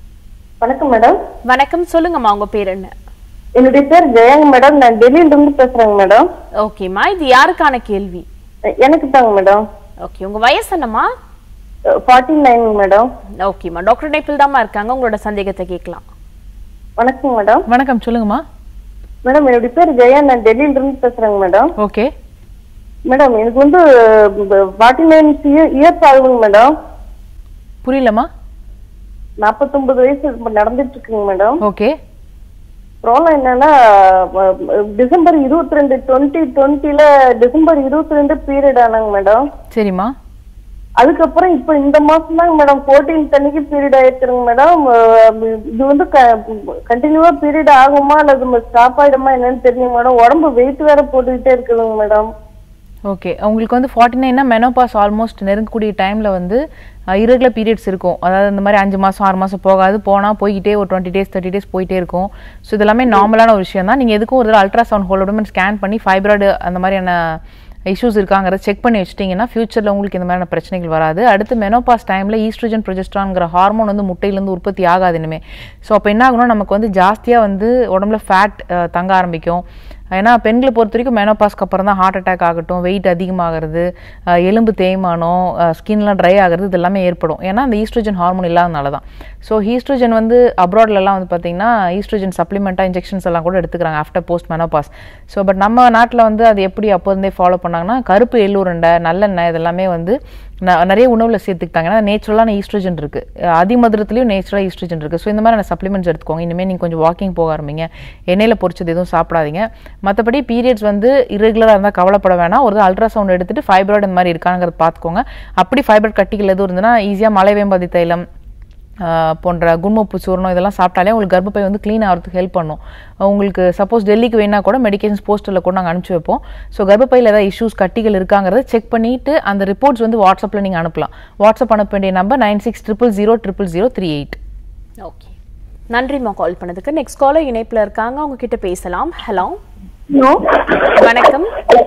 வணக்கம் மேடம் வணக்கம் சொல்லுங்கம்மா உங்க பேர் என்ன என்னுடைய பேர் ஜெயாங்க மேடம் நான் டெல்லியில இருந்து பேசுறேங்க மேடம் ஓகேம்மா இது யாருக்கான கேள்வி எனக்கு தாங்க மேடம் ஓகே உங்க வயசு என்னம்மா ஃபார்ட்டி நைன் மேடம் ஓகேம்மா டாக்டர் இணைப்பில் தாம்மா இருக்காங்க உங்களோட சந்தேகத்தை கேட்கலாம் வணக்கம் மேடம் வணக்கம் சொல்லுங்கம்மா மேடம் என்னுடைய பேர் ஜெயா நான் டெல்லியில இருந்து பேசுறேங்க மேடம் ஓகே மேடம் எனக்கு வந்து ஃபார்ட்டி நைன் இயர்ஸ் ஆகுதுங்க மேடம் புரியலம்மா நாற்பத்தொன்பது வயசு இப்ப நடந்துட்டு இருக்குங்க மேடம் ஓகே ப்ராப்ளம் என்னன்னா அஹ், டிசம்பர் இருபத்தி ரெண்டு டுவெண்ட்டி டுவெண்ட்டில டிசம்பர் இருபத்தி ரெண்டு பீரியட் ஆனாங்க மேடம் சரிம்மா அதுக்கப்புறம் இப்ப இந்த மாசம் தான் மேடம் ஃபோர்டீன் அன்னைக்கு பீரியட் ஆயிருக்குங்க மேடம் இது வந்து கண்டினியூவா பீரியட் ஆகுமா அல்லது ஸ்டாப் ஆயிடுமா என்னன்னு தெரியும் மேடம் உடம்பு வெயிட் வேற போட்டுக்கிட்டே இருக்குதுங்க மேடம் ஓகே உங்களுக்கு வந்து ஃபார்ட்டி நைன்னா மெனோபாஸ் ஆல்மோஸ்ட் நெருங்கக்கூடிய டைமில் வந்து இரகுலர் பீரியட்ஸ் இருக்கும் அதாவது இந்த மாதிரி அஞ்சு மாதம் ஆறு மாதம் போகாது போனால் போய்கிட்டே ஒரு டுவெண்ட்டி டேஸ் தேர்ட்டி டேஸ் போயிட்டே இருக்கும் ஸோ இதெல்லாமே நார்மலான ஒரு விஷயம் தான் நீங்கள் எதுக்கும் ஒரு தடவை அல்ட்ராசவுண்ட் ஹோலோடமே ஸ்கேன் பண்ணி ஃபைப்ராய்டு அந்த மாதிரியான இஷ்யூஸ் இருக்காங்கிறத செக் பண்ணி வச்சிட்டிங்கன்னா ஃபியூச்சரில் உங்களுக்கு இந்த மாதிரியான பிரச்சனைகள் வராது அடுத்து மெனோபாஸ் டைமில் ஈஸ்ட்ரோஜன் ப்ரொஜெஸ்ட்ரான்ங்கிற ஹார்மோன் வந்து முட்டையிலேருந்து உற்பத்தி ஆகாது இனிமே ஸோ அப்போ என்ன ஆகணும் நமக்கு வந்து ஜாஸ்தியாக வந்து உடம்புல ஃபேட் தங்க ஆரம்பிக்கும் ஏன்னா பெண்களை பொறுத்த வரைக்கும் மெனோபாஸ்க்கு அப்புறம் தான் ஹார்ட் அட்டாக் ஆகட்டும் வெயிட் அதிகமாகிறது அஹ் எலும்பு தேய்மானம் ஸ்கின்லாம் ட்ரை ஆகிறது இது எல்லாமே ஏற்படும் ஏன்னா அந்த ஈஸ்ட்ரோஜன் ஹார்மோன் இல்லாதனால தான் ஸோ ஈஸ்ட்ரோஜன் வந்து அப்ராட்லலாம் வந்து பார்த்தீங்கன்னா ஈஸ்ட்ரோஜன் சப்ளிமெண்ட்டாக இன்ஜெக்ஷன்ஸ் எல்லாம் கூட எடுத்துக்கிறாங்க after post menopause so but நம்ம நாட்டில் வந்து அது எப்படி அப்போ இருந்தே ஃபாலோ பண்ணாங்கன்னா கருப்பு எள்ளுருண்டை நல்லெண்ணெய் இதெல்லாமே வந்து ந- நிறைய உணவுல சேர்த்துக்கிட்டாங்க ஏன்னா நேச்சுரலான ஈஸ்ட்ரோஜன் இருக்கு அஹ் அதிமதுரத்துலயும் நேச்சுரலாக ஈஸ்ட்ரோஜன் இருக்கு ஸோ இந்த மாதிரி சப்ளிமெண்ட்ஸ் எடுத்துக்கோங்க இனிமேல் நீங்கள் கொஞ்சம் வாக்கிங் போக ஆரம்பிங்க எண்ணெயில் பொரிச்சது எதுவும் சாப்பிடாதீங்க மற்றபடி பீரியட்ஸ் வந்து இரெகுலராக இருந்தால் கவலைப்பட வேணாம் ஒரு அல்ட்ராசவுண்ட் எடுத்துட்டு ஃபைப்ராய்டு இந்த மாதிரி இருக்காங்கிறத பார்த்துக்கோங்க அப்படி ஃபைப்ராய்டு கட்டிகள் எதுவும் இருந்ததுன்னா ஈஸியாக மலைவேம்பாதி தைலம் ஆஹ் போன்ற குண்மப்பு சூர்ணம் இதெல்லாம் சாப்பிட்டாலே உங்களுக்கு கர்ப்பப்பை வந்து க்ளீன் ஆகிறதுக்கு ஹெல்ப் பண்ணும் உங்களுக்கு சப்போஸ் டெல்லிக்கு வேணா கூட மெடிக்கேஷன்ஸ் போஸ்டரில் கூட நாங்கள் அனுப்பிச்சி வைப்போம் ஸோ கர்ப்பப்பையில் ஏதாவது இஷ்யூஸ் கட்டிகள் இருக்காங்கிறத செக் பண்ணிட்டு அந்த ரிப்போர்ட்ஸ் வந்து வாட்ஸ்அப்பில் நீங்கள் அனுப்பலாம் வாட்ஸ்அப் அனுப்ப வேண்டிய number nine six triple zero triple zero three eight okay நன்றிம்மா கால் பண்ணதுக்கு நெக்ஸ்ட் காலர் இணைப்புல இருக்காங்க அவங்க கிட்ட பேசலாம் ஹலோ ஹலோ வணக்கம்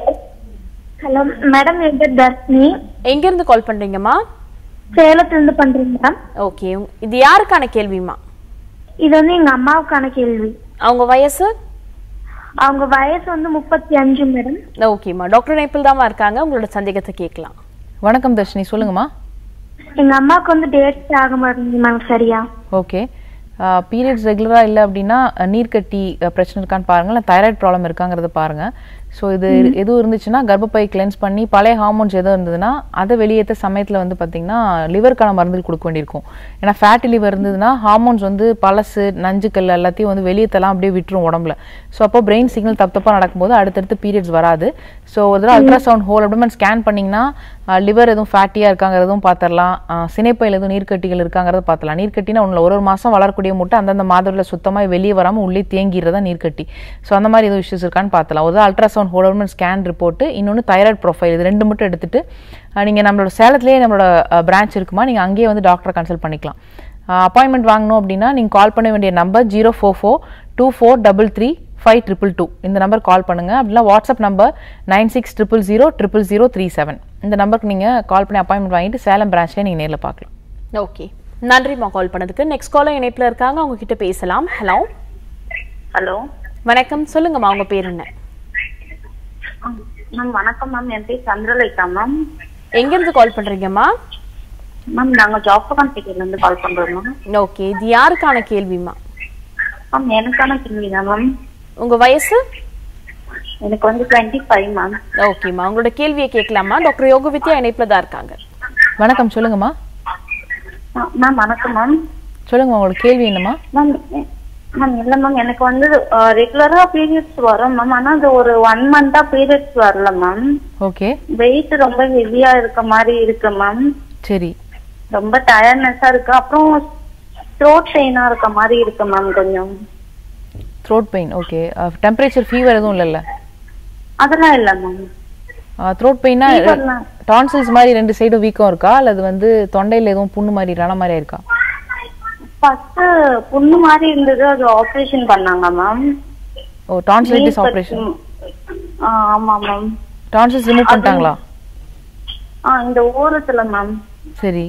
ஹலோ மேடம் என் பேர் தர்ஷினி எங்க இருந்து கால் பண்றீங்கம்மா சேலத்துல இருந்து பண்றேன் மேடம் ஓகே இது யாருக்கான கேள்விம்மா இது வந்து எங்க அம்மாவுக்கான கேள்வி அவங்க வயசு அவங்க வயசு வந்து முப்பத்தி அஞ்சு மேடம் ஓகேம்மா டாக்டர் இணைப்பில் தாம்மா இருக்காங்க உங்களோட சந்தேகத்தை கேட்கலாம் வணக்கம் தர்ஷினி சொல்லுங்கம்மா எங்க அம்மாவுக்கு வந்து டேட் ஆக மாட்டேங்குது மேம் சரியா ஓகே பீரியட்ஸ் ரெகுலராக இல்லை அப்படின்னா அஹ், நீர்க்கட்டி அஹ், பிரச்சனை இருக்கான்னு பாருங்கள் இல்லை தைராய்டு ப்ராப்ளம் இருக்காங்கிறத பாருங்கள் ஸோ இது எதுவும் இருந்துச்சுன்னா கர்ப்பப்பை கிளென்ஸ் பண்ணி பழைய ஹார்மோன்ஸ் எதுவும் இருந்ததுன்னா அதை வெளியேற்ற சமயத்தில் வந்து பார்த்தீங்கன்னா லிவருக்கான மருந்துகள் கொடுக்க வேண்டியிருக்கும் ஏன்னா ஃபேட்டி லிவர் இருந்ததுன்னா ஹார்மோன்ஸ் வந்து பழசு நஞ்சுக்கல் எல்லாத்தையும் வந்து வெளியேற்றலாம் அப்படியே விட்டுரும் உடம்புல ஸோ அப்போ பிரெயின் சிக்னல் தப்பு தப்பாக நடக்கும்போது அடுத்தடுத்து பீரியட்ஸ் வராது ஸோ ஒரு தடவை அல்ட்ராசவுண்ட் ஹோல் அப்படிமே ஸ்கேன் பண்ணிங்கன்னா லிவர் எதுவும் ஃபேட்டியாக இருக்காங்கிறதும் பார்த்துடலாம் சினைப்பையில் எதுவும் நீர்க்கட்டிகள் இருக்காங்கிறத பார்த்துலாம் நீர்க்கட்டினா ஒன்றில் ஒரு ஒரு மாதம் வளரக்கூடிய முட்டை அந்தந்த மாதத்தில் சுத்தமாக வெளியே வராமல் உள்ளே தேங்கிறதா நீர்க்கட்டி ஸோ அந்த மாதிரி எதுவும் இஷ்யூஸ் இருக்கான்னு பார்த்துலாம் ஒரு அல்ட்ராசவுண்ட் ஹோலோர்மன் ஸ்கேன் ரிப்போர்ட்டு இன்னொன்று தைராய்டு ப்ரொஃபைல் இது ரெண்டு மட்டும் எடுத்துட்டு நீங்கள் நம்மளோட சேலத்துலேயே நம்மளோட பிரான்ச் இருக்குமா நீங்கள் அங்கேயே வந்து டாக்டரை கன்சல்ட் பண்ணிக்கலாம் அப்பாயின்மெண்ட் வாங்கணும் அப்படின்னா நீங்கள் கால் பண்ண வேண்டிய number zero four four two four double three five triple two இந்த நம்பர் கால் பண்ணுங்கள் அப்படின்னா WhatsApp number nine six triple zero triple zero three seven இந்த நம்பருக்கு நீங்கள் கால் பண்ணி அப்பாயின்மெண்ட் வாங்கிட்டு சேலம் பிரான்ச்லேயே நீங்கள் நேரில் பார்க்கலாம் ஓகே நன்றிம்மா கால் பண்ணதுக்கு நெக்ஸ்ட் காலர் இணைப்புல இருக்காங்க அவங்க கிட்ட பேசலாம் ஹலோ ஹலோ வணக்கம் சொல்லுங்கம்மா உங்க பேர் என்ன மேம் வணக்கம் மேம் என் பேர் சந்திரலேகா மேம் எங்க இருந்து கால் பண்றீங்கம்மா மேம் நாங்க ஜாப் கான்டிகேட்ல இருந்து கால் பண்றோம் மேம் ஓகே இது யாருக்கான கேள்விம்மா மேம் எனக்கான கேள்வி தான் மேம் உங்க வயசு எனக்கு வந்து டுவெண்ட்டி ஃபைவ் மேம் ஓகேம்மா உங்களோட கேள்வியை கேட்கலாமா டாக்டர் யோகவித்யா இணைப்புல தான் இருக்காங்க வணக்கம் சொல்லுங்கம்மா மேம் வணக்கம் மேம் சொல்லுங்கம்மா உங்களோட கேள்வி என்னம்மா மேம் மேம் இல்ல மேம் எனக்கு வந்து ரெகுலரா பீரியட்ஸ் வரும் மேம் ஆனா அது ஒரு ஒன் மந்தா பீரியட்ஸ் வரல மேம் ஓகே வெயிட் ரொம்ப ஹெவியா இருக்க மாதிரி இருக்கு மேம் சரி ரொம்ப டயர்ட்னஸா இருக்கு அப்புறம் த்ரோட் பெயினா இருக்க மாதிரி இருக்கு மேம் கொஞ்சம் throat pain okay temperature fever எதுவும் இல்லைல்ல அதெல்லாம் இல்ல மேம் த்ரோட் பெயின்னா Feverலாம். டான்சில்ஸ் மாதிரி ரெண்டு சைடும் வீக்கம் இருக்கா அல்லது வந்து தொண்டையில் எதுவும் புண்ணு மாதிரி ரண மாதிரி இருக்கா ஃபர்ஸ்ட் புண்ணு மாதிரி இருந்தது அது ஆபரேஷன் பண்ணாங்க மேம் ஓ டான்சிலிட்டிஸ் ஆப்ரேஷன் ஆமா மேம் டான்சில்ஸ் ரிமூவ் பண்ணிட்டாங்களா ஆ இந்த ஓரத்துல மேம் சரி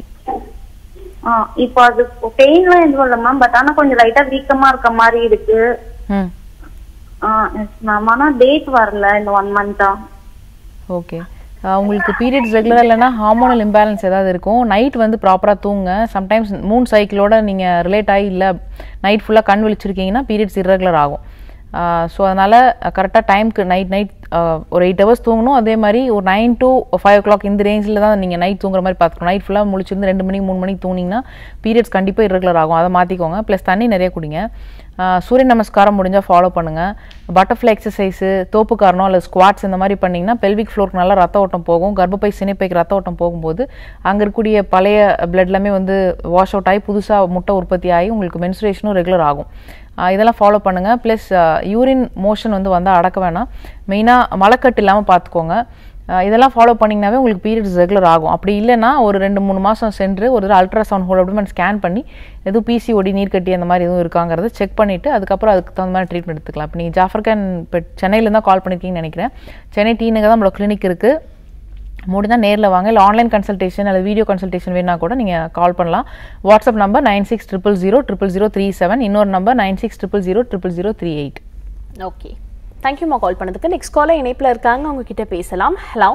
ஆ இப்போ அது பெயின்லாம் எதுவும் இல்லை மேம் பட் ஆனா கொஞ்சம் லைட்டா வீக்கமா இருக்க மாதிரி இருக்கு ம் ஆ எஸ் மேம் ஆனா டேட் வரல இந்த ஒன் மந்தா ஓகே உங்களுக்கு பீரியட்ஸ் ரெகுலராக இல்லைன்னா ஹார்மோனல் இம்பேலன்ஸ் ஏதாவது இருக்கும் நைட் வந்து ப்ராப்பராக தூங்குங்க சம்டைம்ஸ் மூன் சைக்கிளோட நீங்கள் ரிலேட் ஆகி இல்லை நைட் ஃபுல்லாக கண் விழிச்சிருக்கீங்கன்னா பீரியட்ஸ் irregular ஆகும் ஸோ அதனால் கரெக்டாக டைம்க்கு நைட் நைட் ஒரு எயிட் ஹவர்ஸ் தூங்கணும் அதே மாதிரி ஒரு nine to five o'clock இந்த ரேஞ்சில் தான் நீங்கள் நைட் தூங்குற மாதிரி பார்த்துக்கணும் நைட் ஃபுல்லாக முழிச்சிருந்து ரெண்டு மணிக்கு மூணு மணிக்கு தூங்கினீங்கன்னா பீரியட்ஸ் கண்டிப்பாக irregular ஆகும் அதை மாற்றிக்கோங்க ப்ளஸ் தண்ணி நிறைய குடிங்க ஆஹ் சூரிய நமஸ்காரம் முடிஞ்சால் ஃபாலோ பண்ணுங்கள் பட்டர்ஃப்ளை எக்ஸசைஸு தோப்பு காரணம் அல்லது ஸ்குவாட்ஸ் இந்த மாதிரி பண்ணிங்கன்னா பெல்விக் ஃப்ளோருக்கு நல்லா ரத்த ஓட்டம் போகும் கர்ப்பப்பை சினைப்பைக்கு ரத்த ஓட்டம் போகும்போது அங்கே இருக்கக்கூடிய பழைய blood எல்லாமே வந்து வாஷ் அவுட் ஆகி புதுசாக முட்டை உற்பத்தி ஆகி உங்களுக்கு மென்சுரேஷனும் ரெகுலர் ஆகும் ஆஹ் இதெல்லாம் ஃபாலோ பண்ணுங்கள் ப்ளஸ் யூரின் மோஷன் வந்து வந்தால் அடக்க வேணாம் மெயினாக மலக்கட்டு இல்லாமல் பார்த்துக்கோங்க ஆஹ் இதெல்லாம் ஃபாலோ பண்ணிங்கனாவே உங்களுக்கு பீரியட்ஸ் ரெகுலர் ஆகும் அப்படி இல்லைன்னா ஒரு ரெண்டு மூணு மாதம் சென்று ஒரு அல்ட்ராசவுண்ட் ஹோல் அப்படின்னு ஸ்கேன் பண்ணி எதுவும் பிசிஓடி நீர்க்கட்டி அந்த மாதிரி எதுவும் இருக்காங்கிறத செக் பண்ணிவிட்டு அதுக்கப்புறம் அதுக்கு தகுந்த மாதிரி ட்ரீட்மெண்ட் எடுத்துக்கலாம் இப்போ நீங்கள் ஜாஃபர்கான் இப்போ சென்னையில தான் கால் பண்ணியிருக்கீங்கன்னு நினைக்கிறேன் சென்னை டீனுக்கு தான் நம்மளோட கிளினிக் இருக்குது முடிஞ்சால் நேரில் வாங்க இல்லை ஆன்லைன் கன்சல்டேஷன் அல்லது வீடியோ கன்சல்டேஷன் வேணா கூட நீங்கள் கால் பண்ணலாம் WhatsApp number nine six triple zero triple zero three seven இன்னொரு number nine six triple zero triple zero three eight okay தேங்க்யூமா கால் பண்ணதுக்கு நெக்ஸ்ட் காலர் இணைப்பில் இருக்காங்க அவங்க கிட்ட பேசலாம் ஹலோ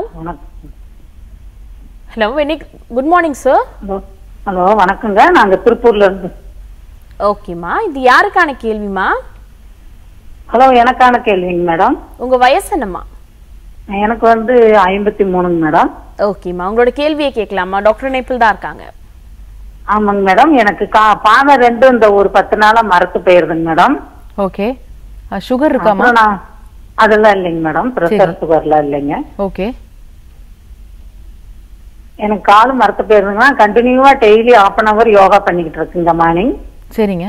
ஹலோ வெனி good morning sir hello hello வணக்கங்க நாங்க திருப்பூர்ல இருந்து ஓகேம்மா இது யாருக்கான கேள்விமா ஹலோ எனக்கான கேள்விங்க மேடம் உங்க வயசு என்னம்மா எனக்கு வந்து ஐம்பத்தி மூணுங்க மேடம் ஓகேம்மா உங்களோட கேள்வியை கேட்கலாமா டாக்டர் இணைப்பில் தான் இருக்காங்க ஆமாங்க மேடம் எனக்கு கா பாதம் ரெண்டும் இந்த ஒரு பத்து நாளா மரத்து போயிருதுங்க மேடம் ஓகே சுகர் இருக்காமா அப்புறம் நான் அதெல்லாம் இல்லைங்க மேடம் ப்ரெஷர் சுகர்லாம் இல்லைங்க ஓகே எனக்கு காலு மரத்து போயிருதுங்கன்னா கண்டினியூவா daily half an hour yoga பண்ணிக்கிட்டு இருக்குங்க மார்னிங் சரிங்க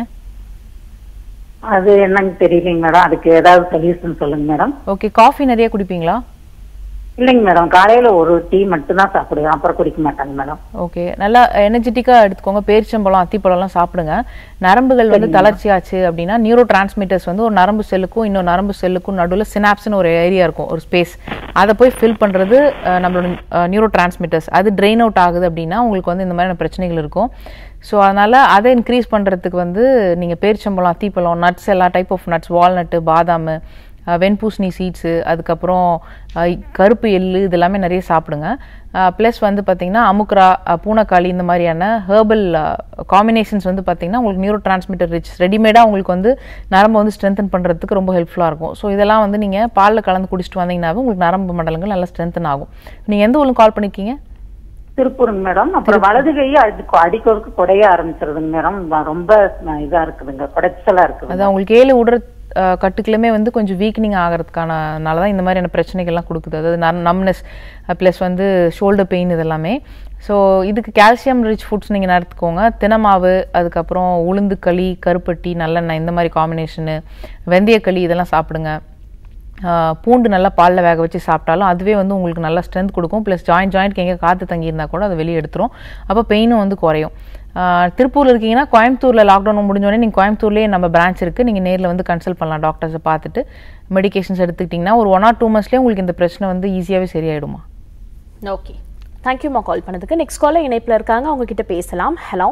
அது என்னன்னு தெரியலைங்க மேடம் அதுக்கு ஏதாவது சொல்யூஷன் சொல்லுங்க மேடம் ஓகே காஃபி நிறைய குடிப்பீங்களா இல்லைங்க மேடம் காலையில ஒரு டீ மட்டும் தான் சாப்பிடுவேன் அப்புறம் குடிக்க மாட்டாங்க மேடம் ஓகே நல்லா எனர்ஜெட்டிக்காக எடுத்துக்கோங்க பேரிச்சம்பழம் அத்திப்பழம்லாம் சாப்பிடுங்க நரம்புகள் வந்து தளர்ச்சியாச்சு அப்படின்னா நியூரோ டிரான்ஸ்மிட்டர்ஸ் வந்து ஒரு நரம்பு செல்லுக்கும் இன்னொரு நரம்பு செல்லுக்கும் நடுவில் சினாப்ஸ்னு ஒரு ஏரியா இருக்கும் ஒரு ஸ்பேஸ் அதை போய் ஃபில் பண்ணுறது நம்மளோட நியூரோ டிரான்ஸ்மிட்டர்ஸ் அது ட்ரெயின் அவுட் ஆகுது அப்படின்னா உங்களுக்கு வந்து இந்த மாதிரியான பிரச்சனைகள் இருக்கும் ஸோ அதனால் அதை இன்க்ரீஸ் பண்ணுறதுக்கு வந்து நீங்கள் பேரிச்சம்பழம் அத்திப்பழம் நட்ஸ் எல்லா டைப் ஆஃப் நட்ஸ் வால்நட்டு பாதாம் அஹ் வெண்பூசணி சீட்ஸு அதுக்கப்புறம் அஹ் கருப்பு எள்ளு இது எல்லாமே நிறைய சாப்பிடுங்க ப்ளஸ் வந்து பார்த்திங்கன்னா அமுக்ரா அஹ் பூனைக்காளி இந்த மாதிரியான ஹேர்பல் காம்பினேஷன்ஸ் வந்து பார்த்திங்கன்னா உங்களுக்கு நியூரோ டிரான்ஸ்மிட்டர் ரிச் ரெடிமேடாக உங்களுக்கு வந்து நரம்பை வந்து ஸ்ட்ரென்தன் பண்ணுறதுக்கு ரொம்ப ஹெல்ப்ஃபுல்லாக இருக்கும் ஸோ இதெல்லாம் வந்து நீங்கள் பாலில் கலந்து குடிச்சிட்டு வந்தீங்கன்னாவே உங்களுக்கு நரம்பு மண்டலங்கள் நல்லா ஸ்ட்ரென்தன் ஆகும் நீங்கள் எந்த ஊருக்கு கால் பண்ணியிருக்கீங்க திருப்பூருங்க மேடம் அப்புறம் வலது கை அதுக்கு அடிக்கொருக்கு குடைய ஆரம்பிச்சிருதுங்க மேடம் வ- ரொம்ப இதா இருக்குதுங்க குடைச்சலா இருக்குது அதான் உங்களுக்கு ஏழு உடற அஹ், கட்டுக்களுமே வந்து கொஞ்சம் வீக்னிங் ஆகிறதுக்கானனால தான் இந்த மாதிரியான பிரச்சனைகள்லாம் கொடுக்குது அதாவது நம்னஸ் ப்ளஸ் வந்து ஷோல்டர் பெயின் இதெல்லாமே ஸோ இதுக்கு கால்சியம் ரிச் ஃபுட்ஸ் நீங்கள் எடுத்துக்கோங்க தினமாவு அதுக்கப்புறம் உளுந்து களி கருப்பட்டி நல்லெண்ணெய் இந்த மாதிரி காம்பினேஷனு வெந்தயக்களி இதெல்லாம் சாப்பிடுங்க ஆஹ் பூண்டு நல்லா பாலில் வேக வச்சு சாப்பிட்டாலும் அதுவே வந்து உங்களுக்கு நல்லா ஸ்ட்ரென்த் கொடுக்கும் ப்ளஸ் ஜாயிண்ட் ஜாயிண்ட்க்கு எங்கே காற்று தங்கியிருந்தா கூட அதை வெளியே எடுத்துரும் அப்போ பெயினும் வந்து குறையும் ஆஹ் திருப்பூர்ல இருக்கீங்கன்னா கோயம்புத்தூரில் லாக்டவுன் முடிஞ்சோடனே நீங்கள் கோயம்புத்தூர்லேயே நம்ம பிரான்ச் இருக்குது நீங்கள் நேரில் வந்து கன்சல்ட் பண்ணலாம் டாக்டர்ஸை பார்த்துட்டு மெடிகேஷன்ஸ் எடுத்துக்கிட்டிங்கன்னா ஒரு ஒன் ஆர் டூ மந்த்ஸ்லேயே உங்களுக்கு இந்த பிரச்சனை வந்து ஈஸியாகவே சரியாயிடுமா ஓகே தேங்க்யூமா கால் பண்ணதுக்கு நெக்ஸ்ட் காலர் இணைப்பில் இருக்காங்க அவங்க கிட்ட பேசலாம் ஹலோ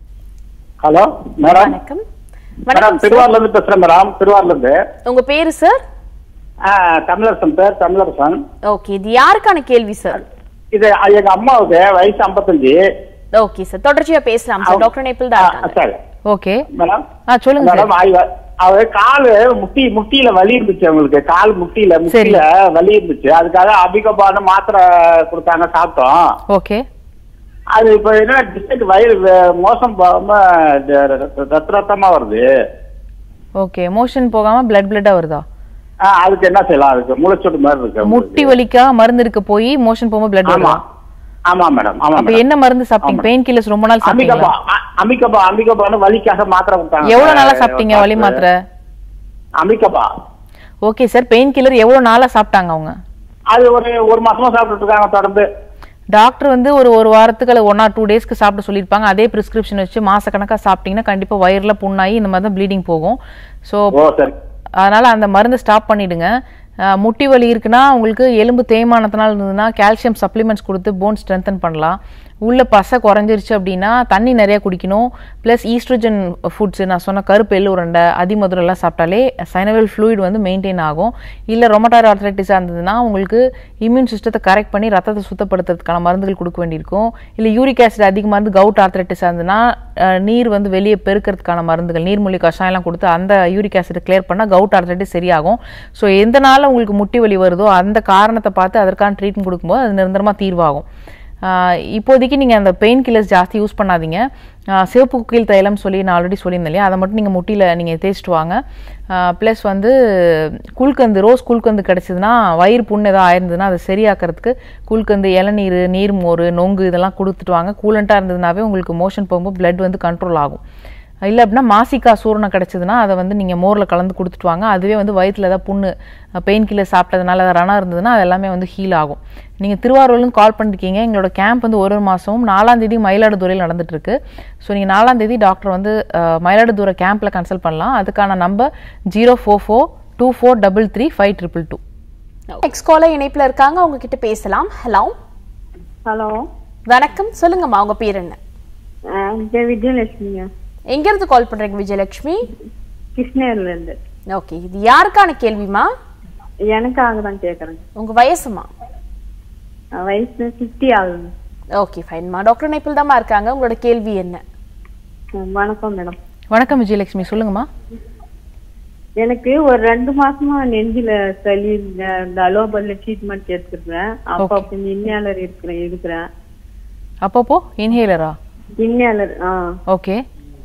ஹலோ மேடம் வணக்கம் மேடம் வணக்கம் சார் திருவாரூர்ல இருந்து பேசுறேன் மேடம் திருவாரூர்ல இருந்து உங்க பேரு சார் ஆ, தமிழரசன் பேர் தமிழரசன் ஓகே இது யாருக்கான கேள்வி சார் இது எங்க அம்மாவுக்கு வயசு ஐம்பத்தஞ்சு ஓகே சார் தொடர்ச்சியா பேசலாம் சார் டாக்டர் இணைப்பில் தான் இருக்காங்க சரி ஓகே மேடம் ஆ சொல்லுங்க சார் மேடம் ஆய்வ- அவ காலு முட்டி முட்டியில வலி இருந்துச்சு அவங்களுக்கு கால் முட்டியில முட்டியில வலி இருந்துச்சு அதுக்காக அபிகபான மாத்திரை கொடுத்தாங்க சாப்பிட்டோம் ஓகே அது இப்ப என்ன டிஸ்ட்ரிக்ட் வயிறு வே- மோசம் போகாம இது ரத்த ரத்தமா வருது ஓகே மோஷன் போகாம பிளட் பிளட்டா வருதா ஆ, அதுக்கு என்ன செய்யலாம் அதுக்கு முளைச்சோட்டு மாதிரி இருக்கு உங்களுக்கு. முட்டி வலிக்கா மருந்து இருக்க போய் மோஷன் போகும்போது பிளட் ஆமா வருதா ஆமா மேடம் ஆமா அப்ப மேடம் என்ன மருந்து சாப்பிட்டீங்க பெயின் கில்லர்ஸ் ரொம்ப நாள் அமிகபா சாப்பிட்டீங்களா அ- அமிகபா அமிகபான்னு வலிக்காக மாத்திரை கொடுத்தாங்க எவ்வளவு நாளா சாப்பிட்டீங்க வலி மாத்திரை அமிகபா ஓகே சார் பெயின் கில்லர் எவ்வளவு நாளா சாப்பிட்டாங்க அவங்க அது ஒரு ஒரு மாசமா சாப்பிட்டுட்டு இருக்காங்க தொடர்ந்து டாக்டர் வந்து ஒரு ஒரு வாரத்துக்கு அல்லது ஒன் ஆர் டூ டேஸ்க்கு சாப்பிட சொல்லியிருப்பாங்க அதே பிரிஸ்கிரிப்ஷன் வச்சு மாசக்கணக்கா சாப்பிட்டீங்கன்னா கண்டிப்பா வயிறுல புண்ணாகி இந்த மாதிரி தான் ப்ளீடிங் போகும் ஸோ ஓ சரி அதனால அந்த மருந்தை ஸ்டாப் பண்ணிடுங்க அஹ் முட்டி வலி இருக்குன்னா உங்களுக்கு எலும்பு தேய்மானத்தினால இருந்ததுன்னா கால்சியம் சப்ளிமெண்ட்ஸ் கொடுத்து போன் ஸ்ட்ரென்தன் பண்ணலாம் உள்ள பசை குறைஞ்சிருச்சு அப்படின்னா தண்ணி நிறைய குடிக்கணும் ப்ளஸ் ஈஸ்ட்ரோஜன் ஃபுட்ஸ் நான் சொன்ன கருப்பு எள்ளு உருண்டை அதிமதுரம் எல்லாம் சாப்பிட்டாலே சைனவல் ஃப்ளூயிட் வந்து மெயின்டைன் ஆகும் இல்லை ரொமட்டார் ஆர்த்ரைட்டிஸாக இருந்ததுன்னா உங்களுக்கு இம்யூன் சிஸ்டத்தை கரெக்ட் பண்ணி ரத்தத்தை சுத்தப்படுத்துறதுக்கான மருந்துகள் கொடுக்க வேண்டியிருக்கும் இல்லை யூரிக் ஆசிட் அதிகமாக இருந்து கவுட் ஆர்த்ரைட்டிஸாக இருந்ததுன்னா அஹ், நீர் வந்து வெளியே பெருக்கிறதுக்கான மருந்துகள் நீர்மூலி கஷாயம்லாம் கொடுத்து அந்த யூரிக் ஆசிட் கிளியர் பண்ணால் கவுட் ஆர்த்ரைட்டிஸ் சரியாகும் ஸோ எந்த நாள் உங்களுக்கு முட்டி வலி வருதோ அந்த காரணத்தை பார்த்து அதற்கான ட்ரீட்மெண்ட் கொடுக்கும்போது அது நிரந்தரமாக தீர்வாகும் ஆஹ் இப்போதைக்கு நீங்கள் அந்த பெயின் கில்லர்ஸ் ஜாஸ்தி யூஸ் பண்ணாதீங்க ஆஹ் சிவப்பு குக்கில் தைலம் சொல்லி நான் ஆல்ரெடி சொல்லியிருந்தேன் இல்லையா அதை மட்டும் நீங்கள் முட்டியில் நீங்கள் தேய்ச்சிட்டு வாங்க ப்ளஸ் வந்து குல்கந்து ரோஸ் குல்கந்து கிடச்சிதுன்னா வயிறு புண்ணு ஏதாவது ஆயிருந்ததுன்னா அதை சரியாக்கிறதுக்கு குல்கந்து இளநீர் நீர்மோர் நொங்கு இதெல்லாம் கொடுத்துட்டு வாங்க கூலண்ட்டாக இருந்ததுனாவே உங்களுக்கு மோஷன் போகும்போது பிளட் வந்து கண்ட்ரோல் ஆகும் இல்லை அப்படின்னா மாசிக்கா சூரணம் கிடச்சிதுன்னா அதை வந்து நீங்கள் மோரில் கலந்து கொடுத்துட்டு வாங்க அதுவே வந்து வயிற்றில் ஏதாவது புண்ணு பெயின் கில்லர் சாப்பிட்டதுனால ரணம் இருந்ததுன்னா அது எல்லாமே வந்து ஹீல் ஆகும் நீங்கள் திருவாரூர்லேருந்து கால் பண்ணிருக்கீங்க எங்களோட கேம்ப் வந்து ஒரு ஒரு மாதமும் நாலாம் தேதி மயிலாடுதுறையில் நடந்துட்டு இருக்கு ஸோ நீங்கள் நாலாம் தேதி டாக்டர் வந்து அஹ், மயிலாடுதுறை கேம்பில் கன்சல்ட் பண்ணலாம் அதுக்கான number zero four four two four double three five triple two next caller இணைப்புல இருக்காங்க அவங்க கிட்ட பேசலாம் ஹலோ ஹலோ வணக்கம் சொல்லுங்கம்மா உங்க பேர் என்ன விஜயலட்சுமிங்க எங்க இருந்து கால் பண்றீங்க விஜயலட்சுமி கிருஷ்ணகிரில இருந்து ஓகே இது யாருக்கான கேள்விமா எனக்காக தான் கேக்குறேன் உங்க வயசுமா வயசு ஃபிஃப்டி ஆகுதுங்க ஓகே ஃபைன்மா டாக்டர் இணைப்பில் தாம்மா இருக்காங்க உங்களோட கேள்வி என்ன ம், வணக்கம் மேடம் வணக்கம் விஜயலட்சுமி சொல்லுங்கம்மா எனக்கு ஒரு ரெண்டு மாசமா நெஞ்சில சளி இந்த இந்த அலோபல்ல ட்ரீட்மெண்ட் எடுத்துக்கிறேன் அப்போ கொஞ்சம் இன்னேலர் இருக்கிறேன் இருக்கிறேன் அப்பப்போ இன்ஹேலரா இன்னேலர் ஆ ஓகே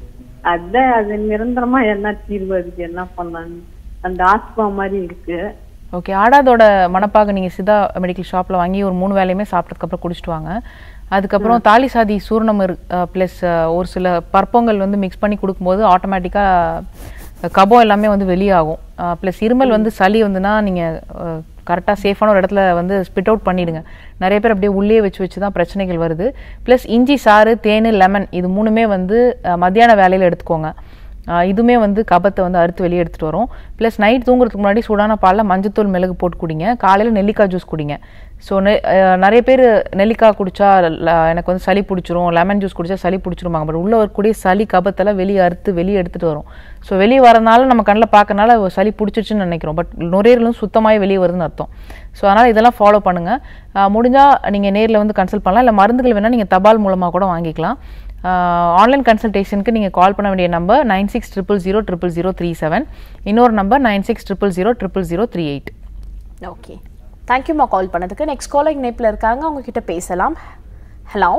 அதான் அது நிரந்தரமா என்ன தீர்வு அதுக்கு என்ன பண்ணலான்னு அந்த ஆஸ்மா மாதிரி இருக்கு ஓகே ஆடாதோட மணப்பாக நீங்கள் சித்தா மெடிக்கல் ஷாப்பில் வாங்கி ஒரு மூணு வேலையுமே சாப்பிட்டதுக்கப்புறம் குடிச்சிட்டு வாங்க அதுக்கப்புறம் தாலி சாதி சூர்ணம் ப்ளஸ் ஒரு சில பற்பொங்கல் வந்து மிக்ஸ் பண்ணி கொடுக்கும்போது ஆட்டோமேட்டிக்காக கபம் எல்லாமே வந்து வெளியாகும் ப்ளஸ் இருமல் வந்து சளி வந்துன்னா நீங்கள் கரெக்டாக சேஃபான ஒரு இடத்துல வந்து ஸ்பிட் அவுட் பண்ணிடுங்க நிறைய பேர் அப்படியே உள்ளே வச்சு வச்சு தான் பிரச்சனைகள் வருது ப்ளஸ் இஞ்சி சாறு தேன் லெமன் இது மூணுமே வந்து அஹ், மத்தியான வேலையில் எடுத்துக்கோங்க ஆஹ் இதுவுமே வந்து கபத்தை வந்து அறுத்து வெளியே எடுத்துகிட்டு வரும் ப்ளஸ் நைட் தூங்குறதுக்கு முன்னாடி சூடான பாலில் மஞ்சத்தூள் மிளகு போட்டு குடிங்க காலையில் நெல்லிக்காய் ஜூஸ் குடிங்க ஸோ நிறைய பேர் நெல்லிக்காய் குடிச்சா ல- எனக்கு வந்து சளி பிடிச்சிரும் லெமன் ஜூஸ் குடிச்சா சளி பிடிச்சிருமாங்க பட் உள்ள வரக்கூடிய சளி கபத்தெல்லாம் வெளியே அறுத்து வெளியே எடுத்துகிட்டு வரும் ஸோ வெளியே வரனால நம்ம கண்ணில் பார்க்கறனால சளி பிடிச்சிருச்சுன்னு நினைக்கிறோம் பட் நுரையீரலும் சுத்தமாகி வெளியே வருதுன்னு அர்த்தம் ஸோ அதனால் இதெல்லாம் ஃபாலோ பண்ணுங்கள் முடிஞ்சால் நீங்கள் நேரில் வந்து கன்சல்ட் பண்ணலாம் இல்லை மருந்துகள் வேணால் நீங்கள் தபால் மூலமாக கூட வாங்கிக்கலாம் ஆன்லைன் கன்சல்டேஷனுக்கு நீங்கள் கால் பண்ண வேண்டிய number nine six triple zero triple zero three seven இன்னொரு number nine six triple zero triple zero three eight okay தேங்க்யூம்மா கால் பண்ணதுக்கு நெக்ஸ்ட் காலர் இணைப்பில் இருக்காங்க அவங்க கிட்ட பேசலாம் ஹலோ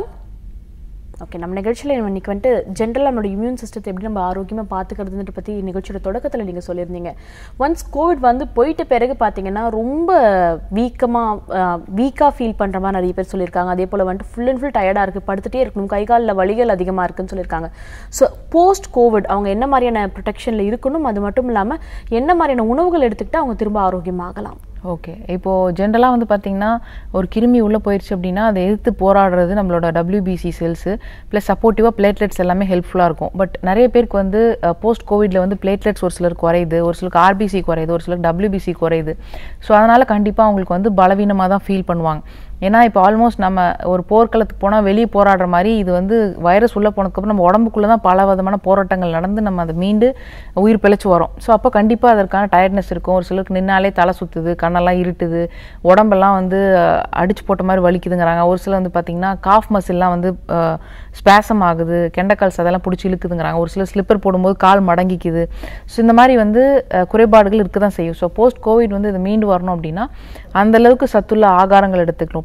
ஓகே நம்ம நிகழ்ச்சியில் இன்னைக்கு வந்துட்டு ஜென்ரலாக நம்மளோட இம்யூன் சிஸ்டத்தை எப்படி நம்ம ஆரோக்கியமாக பார்த்துக்கிறதுன்ற பற்றி நிகழ்ச்சியோட தொடக்கத்தில் நீங்கள் சொல்லியிருந்தீங்க ஒன்ஸ் கோவிட் வந்து போயிட்ட பிறகு பார்த்தீங்கன்னா ரொம்ப வீக்கமாக வீக்காக ஃபீல் பண்ணுற மாதிரி நிறைய பேர் சொல்லியிருக்காங்க அதே போல் வந்துட்டு ஃபுல் அண்ட் ஃபுல் டயர்டாக இருக்குது படுத்துட்டே இருக்கணும் கை காலில் வலிகள் அதிகமாக இருக்குன்னு சொல்லியிருக்காங்க ஸோ போஸ்ட் கோவிட் அவங்க என்ன மாதிரியான ப்ரொடெக்ஷனில் இருக்கணும் அது மட்டும் இல்லாமல் என்ன மாதிரியான உணவுகள் எடுத்துக்கிட்டு அவங்க திரும்ப ஆரோக்கியமாகலாம் ஓகே இப்போது ஜென்ரலாக வந்து பார்த்தீங்கன்னா ஒரு கிருமி உள்ளே போயிடுச்சு அப்படின்னா அதை எதிர்த்து போராடுறது நம்மளோட டபிள்யூபிசி செல்ஸு ப்ளஸ் சப்போர்ட்டிவாக பிளேட்லெட்ஸ் எல்லாமே ஹெல்ப்ஃபுல்லாக இருக்கும் பட் நிறைய பேருக்கு வந்து போஸ்ட் கோவிட்ல வந்து பிளேட்லெட்ஸ் ஒரு சிலருக்கு குறையுது ஒரு சிலருக்கு ஆர்பிசி குறையுது ஒரு சிலருக்கு டபிள்யூபிசி குறையுது ஸோ அதனால் கண்டிப்பாக அவங்களுக்கு வந்து பலவீனமாக தான் ஃபீல் பண்ணுவாங்க ஏன்னா இப்போ ஆல்மோஸ்ட் நம்ம ஒரு போர்க்களத்துக்கு போனால் வெளியே போராடுற மாதிரி இது வந்து வைரஸ் உள்ளே போனதுக்கப்புறம் நம்ம உடம்புக்குள்ளே தான் பல விதமான போராட்டங்கள் நடந்து நம்ம அதை மீண்டு உயிர் பிழைச்சு வரோம் ஸோ அப்போ கண்டிப்பாக அதற்கான டயர்ட்னஸ் இருக்கும் ஒரு சிலருக்கு நின்னாலே தலை சுற்றுது கண்ணெல்லாம் இருட்டுது உடம்பெல்லாம் வந்து அஹ், அடிச்சு போட்ட மாதிரி வலிக்குதுங்கிறாங்க ஒரு சிலர் வந்து பார்த்திங்கன்னா காஃப் மசில்லாம் வந்து ஸ்பேசம் ஆகுது கெண்டக்கால்ஸ் அதெல்லாம் பிடிச்சி இழுக்குதுங்கிறாங்க ஒரு சிலர் ஸ்லிப்பர் போடும்போது கால் மடங்கிக்குது ஸோ இந்த மாதிரி வந்து அஹ், குறைபாடுகள் இருக்க தான் செய்யும் ஸோ போஸ்ட் கோவிட் வந்து இது மீண்டு வரணும் அப்படின்னா அந்த அளவுக்கு சத்துள்ள ஆகாரங்கள் எடுத்துக்கணும்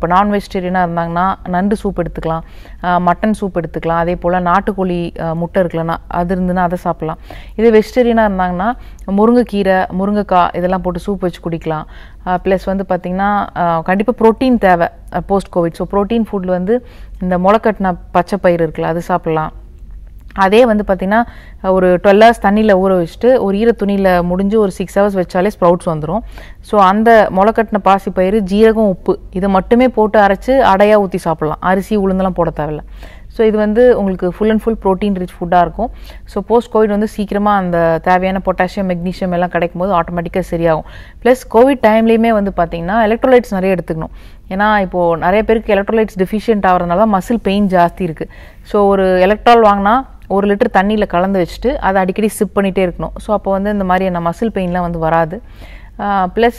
இப்போ நான் வெஜிடேரியனாக இருந்தாங்கன்னா நண்டு சூப் எடுத்துக்கலாம் மட்டன் சூப் எடுத்துக்கலாம் அதே போல் நாட்டுக்கோழி அஹ், முட்டை இருக்குல்லனா அது இருந்துன்னா அதை சாப்பிட்லாம் இதே வெஜிடேரியனாக இருந்தாங்கன்னா முருங்கைக்கீரை முருங்கைக்காய் இதெல்லாம் போட்டு சூப் வச்சு குடிக்கலாம் ப்ளஸ் வந்து பார்த்திங்கன்னா கண்டிப்பாக ப்ரோட்டீன் தேவை போஸ்ட் கோவிட் ஸோ ப்ரோட்டீன் ஃபுட்டில் வந்து இந்த முளைக்கட்டின பச்சை பயிர் இருக்குல்ல அது சாப்பிட்லாம் அதே வந்து பார்த்திங்கன்னா ஒரு டுவெல் ஹவர்ஸ் தண்ணியில் ஊற வச்சுட்டு ஒரு ஈர துணியில் முடிஞ்சு ஒரு சிக்ஸ் ஹவர்ஸ் வச்சாலே ஸ்ப்ரவுட்ஸ் வந்துடும் ஸோ அந்த முளைக்கட்டின பாசி பயிறு ஜீரகம் உப்பு இதை மட்டுமே போட்டு அரைச்சு அடையாக ஊற்றி சாப்பிட்லாம் அரிசி உளுந்தெல்லாம் போட தேவையில்ல ஸோ இது வந்து உங்களுக்கு full and full protein rich ஃபுட்டாக இருக்கும் ஸோ போஸ்ட் கோவிட் வந்து சீக்கிரமாக அந்த தேவையான பொட்டாசியம் மெக்னீஷியம் எல்லாம் கிடைக்கும் போது ஆட்டோமேட்டிக்காக சரியாகும் ப்ளஸ் கோவிட் டைம்லேயுமே வந்து பார்த்தீங்கன்னா எலக்ட்ரோலைட்ஸ் நிறைய எடுத்துக்கணும் ஏன்னா இப்போது நிறைய பேருக்கு எலக்ட்ரோலைட்ஸ் டெஃபிஷியன்ட் ஆகிறதுனால மசில் பெயின் ஜாஸ்தி இருக்குது ஸோ ஒரு எலக்ட்ரால் வாங்கினா ஒரு லிட்டர் தண்ணியில் கலந்து வச்சுட்டு அதை அடிக்கடி சிப் பண்ணிகிட்டே இருக்கணும் ஸோ அப்போ வந்து இந்த மாதிரியான மசில் பெயின்லாம் வந்து வராது ப்ளஸ்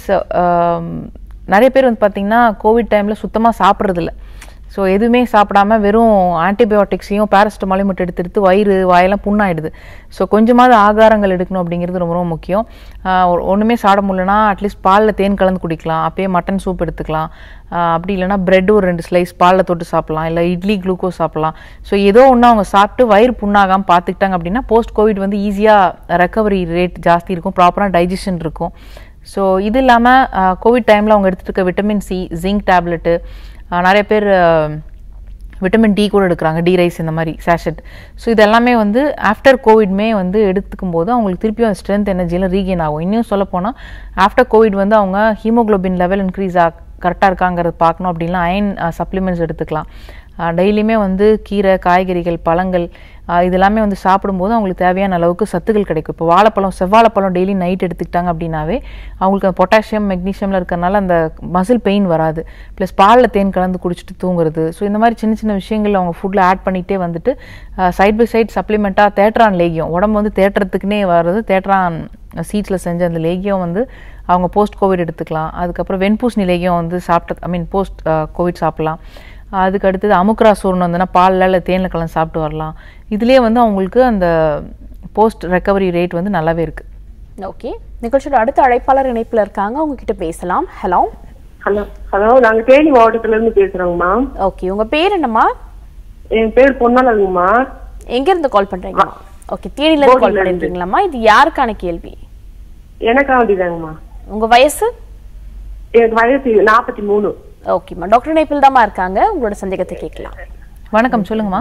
நிறைய பேர் வந்து பார்த்திங்கன்னா கோவிட் டைமில் சுத்தமாக சாப்பிட்றதில்ல ஸோ எதுவுமே சாப்பிடாம வெறும் ஆன்டிபயோட்டிக்ஸையும் பேரஸ்டமாலையும் மட்டும் எடுத்து எடுத்து வயிறு வாயெல்லாம் புண்ணாயிடுது ஸோ கொஞ்சமாவது ஆகாரங்கள் எடுக்கணும் அப்படிங்கிறது ரொம்ப ரொம்ப முக்கியம் ஆஹ் ஒ- ஒண்ணுமே சாப்பிட முடியலனா அட்லீஸ்ட் பாலில் தேன் கலந்து குடிக்கலாம் அப்பயே மட்டன் சூப் எடுத்துக்கலாம் ஆஹ் அப்படி இல்லைன்னா பிரெட் ஒரு ரெண்டு ஸ்லைஸ் பாலில் தொட்டு சாப்பிடலாம் இல்லை இட்லி குளுக்கோஸ் சாப்பிடலாம் ஸோ ஏதோ ஒன்று அவங்க சாப்பிட்டு வயிறு புண்ணாகாமல் பார்த்துக்கிட்டாங்க அப்படின்னா போஸ்ட் கோவிட் வந்து ஈஸியாக ரெக்கவரி ரேட் ஜாஸ்தி இருக்கும் ப்ராப்பராக டைஜஷன் இருக்கும் ஸோ இது இல்லாமல் கோவிட் டைமில் அவங்க எடுத்துட்டு இருக்க விட்டமின் சி ஜிங்க் டேப்லெட்டு நிறைய பேர் விட்டமின் டி கூட எடுக்கிறாங்க டி ரைஸ் இந்த மாதிரி சேஷட் ஸோ இது எல்லாமே வந்து ஆஃப்டர் கோவிட்மே வந்து எடுத்துக்கும் போது அவங்களுக்கு திருப்பியும் ஸ்ட்ரென்த் எனர்ஜியெல்லாம் ரீகெயின் ஆகும் இன்னும் சொல்ல போனால் ஆஃப்டர் கோவிட் வந்து அவங்க ஹீமோகுளோபின் லெவல் இன்க்ரீஸ் ஆ கரெக்டாக இருக்காங்கிறது பார்க்கணும் அப்படின்னா அயன் சப்ளிமெண்ட்ஸ் எடுத்துக்கலாம் டெய்லியுமே வந்து கீரை காய்கறிகள் பழங்கள் ஆஹ் இது எல்லாமே வந்து சாப்பிடும்போது அவங்களுக்கு தேவையான அளவுக்கு சத்துக்கள் கிடைக்கும் இப்போ வாழைப்பழம் செவ்வாழைப்பழம் டெய்லி நைட் எடுத்துக்கிட்டாங்க அப்படின்னாவே அவங்களுக்கு அந்த பொட்டாசியம் மெக்னீஷியமில் இருக்கிறனால அந்த மசில் பெயின் வராது ப்ளஸ் பாலில் தேன் கலந்து குடிச்சிட்டு தூங்குறது ஸோ இந்த மாதிரி சின்ன சின்ன விஷயங்கள் அவங்க ஃபுட்டில் ஆட் பண்ணிகிட்டே வந்துட்டு சைட் பை சைட் சப்ளிமெண்ட்டாக தேட்ரான் லேகியம் உடம்பு வந்து தேட்டுறதுக்குனே வர்றது தேட்ரான் சீட்ஸில் செஞ்ச அந்த லேகியம் வந்து அவங்க போஸ்ட் கோவிட் எடுத்துக்கலாம் அதுக்கப்புறம் வெண்பூசணி லேகியம் வந்து சாப்பிட்ட ஐ மீன் போஸ்ட் கோவிட் சாப்பிட்லாம் அதுக்கு அடுத்தது அமுக்ரா சூர்ணம் வந்துன்னா பாலில் இல்லை தேனில் கலந்து சாப்பிட்டு வரலாம் இதுலேயே வந்து அவங்களுக்கு அந்த போஸ்ட் ரெக்கவரி ரேட் வந்து நல்லாவே இருக்குது ஓகே நிகழ்ச்சியோட அடுத்த அழைப்பாளர் இணைப்புல இருக்காங்க அவங்க கிட்ட பேசலாம் ஹலோ ஹலோ ஹலோ நாங்க தேனி மாவட்டத்துல இருந்து பேசுறோங்கம்மா ஓகே உங்க பேர் என்னம்மா என் பேர் பொன்னழகுங்கம்மா எங்க இருந்து கால் பண்றீங்க ஓகே தேனில இருந்து கால் போடியில இருந்து. பண்ணிருக்கீங்களாம்மா இது யாருக்கான கேள்வி எனக்காண்டிதாங்கம்மா உங்க வயசு எனக்கு வயசு நாற்பத்தி மூணு ஓகேம்மா டாக்டர் இணைப்பில் தாம்மா இருக்காங்க உங்களோட சந்தேகத்தை கேட்கலாம் வணக்கம் சொல்லுங்கம்மா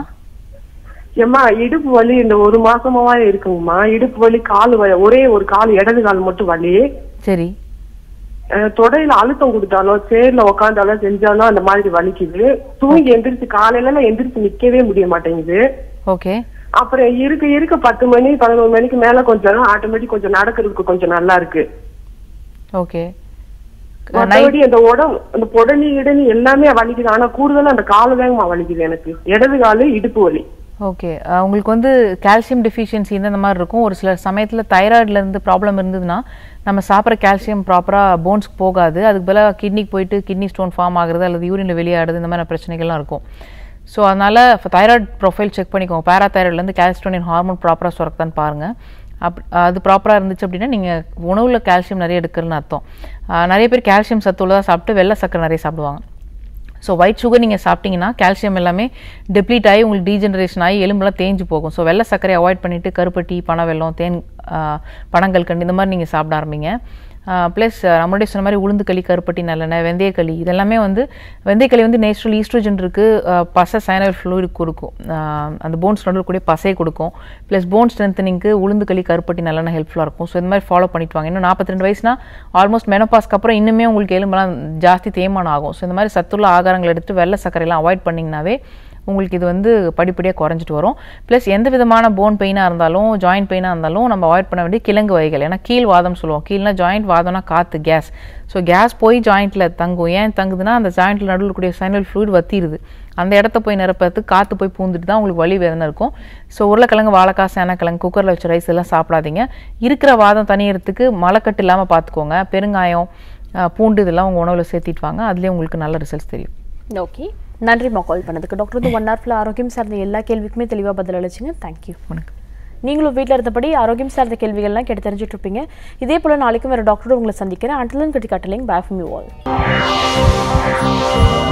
ஏம்மா இடுப்பு வலி இந்த ஒரு மாசமாவா இருக்குங்கம்மா இடுப்பு வலி கால் வலி ஒரே ஒரு கால் இடது கால் மட்டும் வலி சரி அஹ் தொடையில அழுத்தம் கொடுத்தாலும் சேர்ல உக்காந்தாலும் செஞ்சாலும் அந்த மாதிரி வலிக்குது தூங்கி எந்திரிச்சு காலையில எல்லாம் எந்திரிச்சு நிக்கவே முடிய மாட்டேங்குது ஓகே அப்புறம் இருக்க இருக்க பத்து மணி பதினோரு மணிக்கு மேல கொஞ்சம் ஆட்டோமேட்டிக் கொஞ்சம் நடக்கிறதுக்கு கொஞ்சம் நல்லா இருக்கு ஓகே மற்றபடி அந்த உடம்பு அந்த புடனி இடனி எல்லாமே வலிக்குது ஆனா கூடுதலா அந்த காலு தாங்கம்மா வலிக்குது எனக்கு இடது காலு இடுப்பு வலி ஓகே உங்களுக்கு வந்து கால்சியம் டெஃபிஷியன்சி இந்த மாதிரி இருக்கும் ஒரு சில சமயத்தில் தைராய்டில் இருந்து ப்ராப்ளம் இருந்ததுன்னா நம்ம சாப்பிட்ற கால்சியம் ப்ராப்பராக போன்ஸ்க்கு போகாது அதுக்கு பதிலாக கிட்னிக்கு போயிட்டு கிட்னி ஸ்டோன் ஃபார்ம் ஆகுறது அல்லது யூரினில் வெளியாடுது இந்த மாதிரி பிரச்சனைகள்லாம் இருக்கும் ஸோ அதனால் இப்போ தைராய்டு ப்ரொஃபைல் செக் பண்ணிக்கோங்க பேராதைராய்ட்லேருந்து கால்ஸ்டோனின் ஹார்மோன் ப்ராப்பராக சுரக்குதான்னு பாருங்கள் அப் அது ப்ராப்பராக இருந்துச்சு அப்படின்னா நீங்கள் உணவில் கால்சியம் நிறைய எடுக்கிறதுன்னு அர்த்தம் ஆஹ் நிறைய பேர் கால்சியம் சத்து உள்ளதாக சாப்பிட்டு வெள்ளை சக்கரை நிறைய சாப்பிடுவாங்க ஸோ ஒயிட் சுகர் நீங்கள் சாப்பிட்டீங்கன்னா கால்சியம் எல்லாமே டெப்ளீட் ஆகி உங்களுக்கு டீஜெனரேஷன் ஆகி எலும்பெல்லாம் தேஞ்சு போகும் ஸோ வெள்ளை சர்க்கரை அவாய்ட் பண்ணிவிட்டு கருப்பட்டி பனை வெல்லம் தேன் ஆஹ் பனங்கள் கண்டு இந்த மாதிரி நீங்கள் சாப்பிட ஆரம்பிங்க ப்ளஸ் நம்மளுடைய சொன்ன மாதிரி உளுந்துக்களி கருப்பட்டி நல்லெண்ணெய் வெந்தயக்களி இதெல்லாமே வந்து வெந்தயக்களி வந்து நேச்சுரல் ஈஸ்ட்ரோஜன் இருக்குது பசை சைனல் ஃப்ளூயிட் கொடுக்கும் ஆஹ் அந்த போன்ஸ் நடுவில் கூட பசையை கொடுக்கும் ப்ளஸ் போன் ஸ்ட்ரென்த்தனிங்க்கு உளுந்துக்களி கருப்பட்டி நல்லெண்ணெய் ஹெல்ப்ஃபுல்லாக இருக்கும் ஸோ இந்த மாதிரி ஃபாலோ பண்ணிட்டு வாங்க இன்னும் நாற்பத்தி ரெண்டு வயசுனா ஆல்மோஸ்ட் மெனோபாஸ்க்கு அப்புறம் இன்னுமே உங்களுக்கு எலும்பெல்லாம் ஜாஸ்தி தேய்மானம் ஆகும் ஸோ இந்த மாதிரி சத்துள்ள ஆகாரங்கள் எடுத்து வெள்ளை சர்க்கரையெல்லாம் அவாய்ட் பண்ணிங்கனாவே உங்களுக்கு இது வந்து படிப்படியாக குறைஞ்சிட்டு வரும் ப்ளஸ் எந்த விதமான போன் பெயினாக இருந்தாலும் ஜாயிண்ட் பெயினாக இருந்தாலும் நம்ம அவாய்ட் பண்ண வேண்டிய கிழங்கு வகைகள் ஏன்னா கீழ் வாதம் சொல்லுவோம் கீழ்னா ஜாயிண்ட் வாதம்னா காற்று கேஸ் ஸோ கேஸ் போய் ஜாயிண்ட்டில் தங்கும் ஏன் தங்குதுன்னா அந்த ஜாயிண்ட்டில் நடுவில் கூடிய சைனல் ஃப்ளூயிட் வத்திடுது அந்த இடத்த போய் நிரப்புறதுக்கு காற்று போய் பூந்துட்டு தான் உங்களுக்கு வலி வேதனை இருக்கும் ஸோ உருளைக்கிழங்கு வாழைக்காய் சேனக்கிழங்கு குக்கரில் வச்ச ரைஸ் எல்லாம் சாப்பிடாதீங்க இருக்கிற வாதம் தனியறதுக்கு மலைக்கட்டு இல்லாமல் பார்த்துக்கோங்க பெருங்காயம் அஹ், பூண்டு இதெல்லாம் உங்கள் உணவில் சேர்த்திட்டு வாங்க அதுலேயே உங்களுக்கு நல்ல ரிசல்ட்ஸ் தெரியும் ஓகே நன்றிம்மா கால் பண்ணதுக்கு டாக்டர் வந்து ஒன் ஹவர்ல ஆரோக்கியம் சார்ந்த எல்லா கேள்விக்குமே தெளிவாக பதில் அளிச்சிங்க தேங்க்யூ வணக்கம் நீங்களும் வீட்டில் இருந்தபடி ஆரோக்கியம் சார்ந்த கேள்விகள்லாம் கேட்டு தெரிஞ்சுட்டு இருப்பீங்க இதே போல நாளைக்கும் வேறு டாக்டரும் உங்களை சந்திக்கிறேன் அண்டலன் கட்டி கட்டலிங் பேக் ஃப்ரம் யூ ஆல்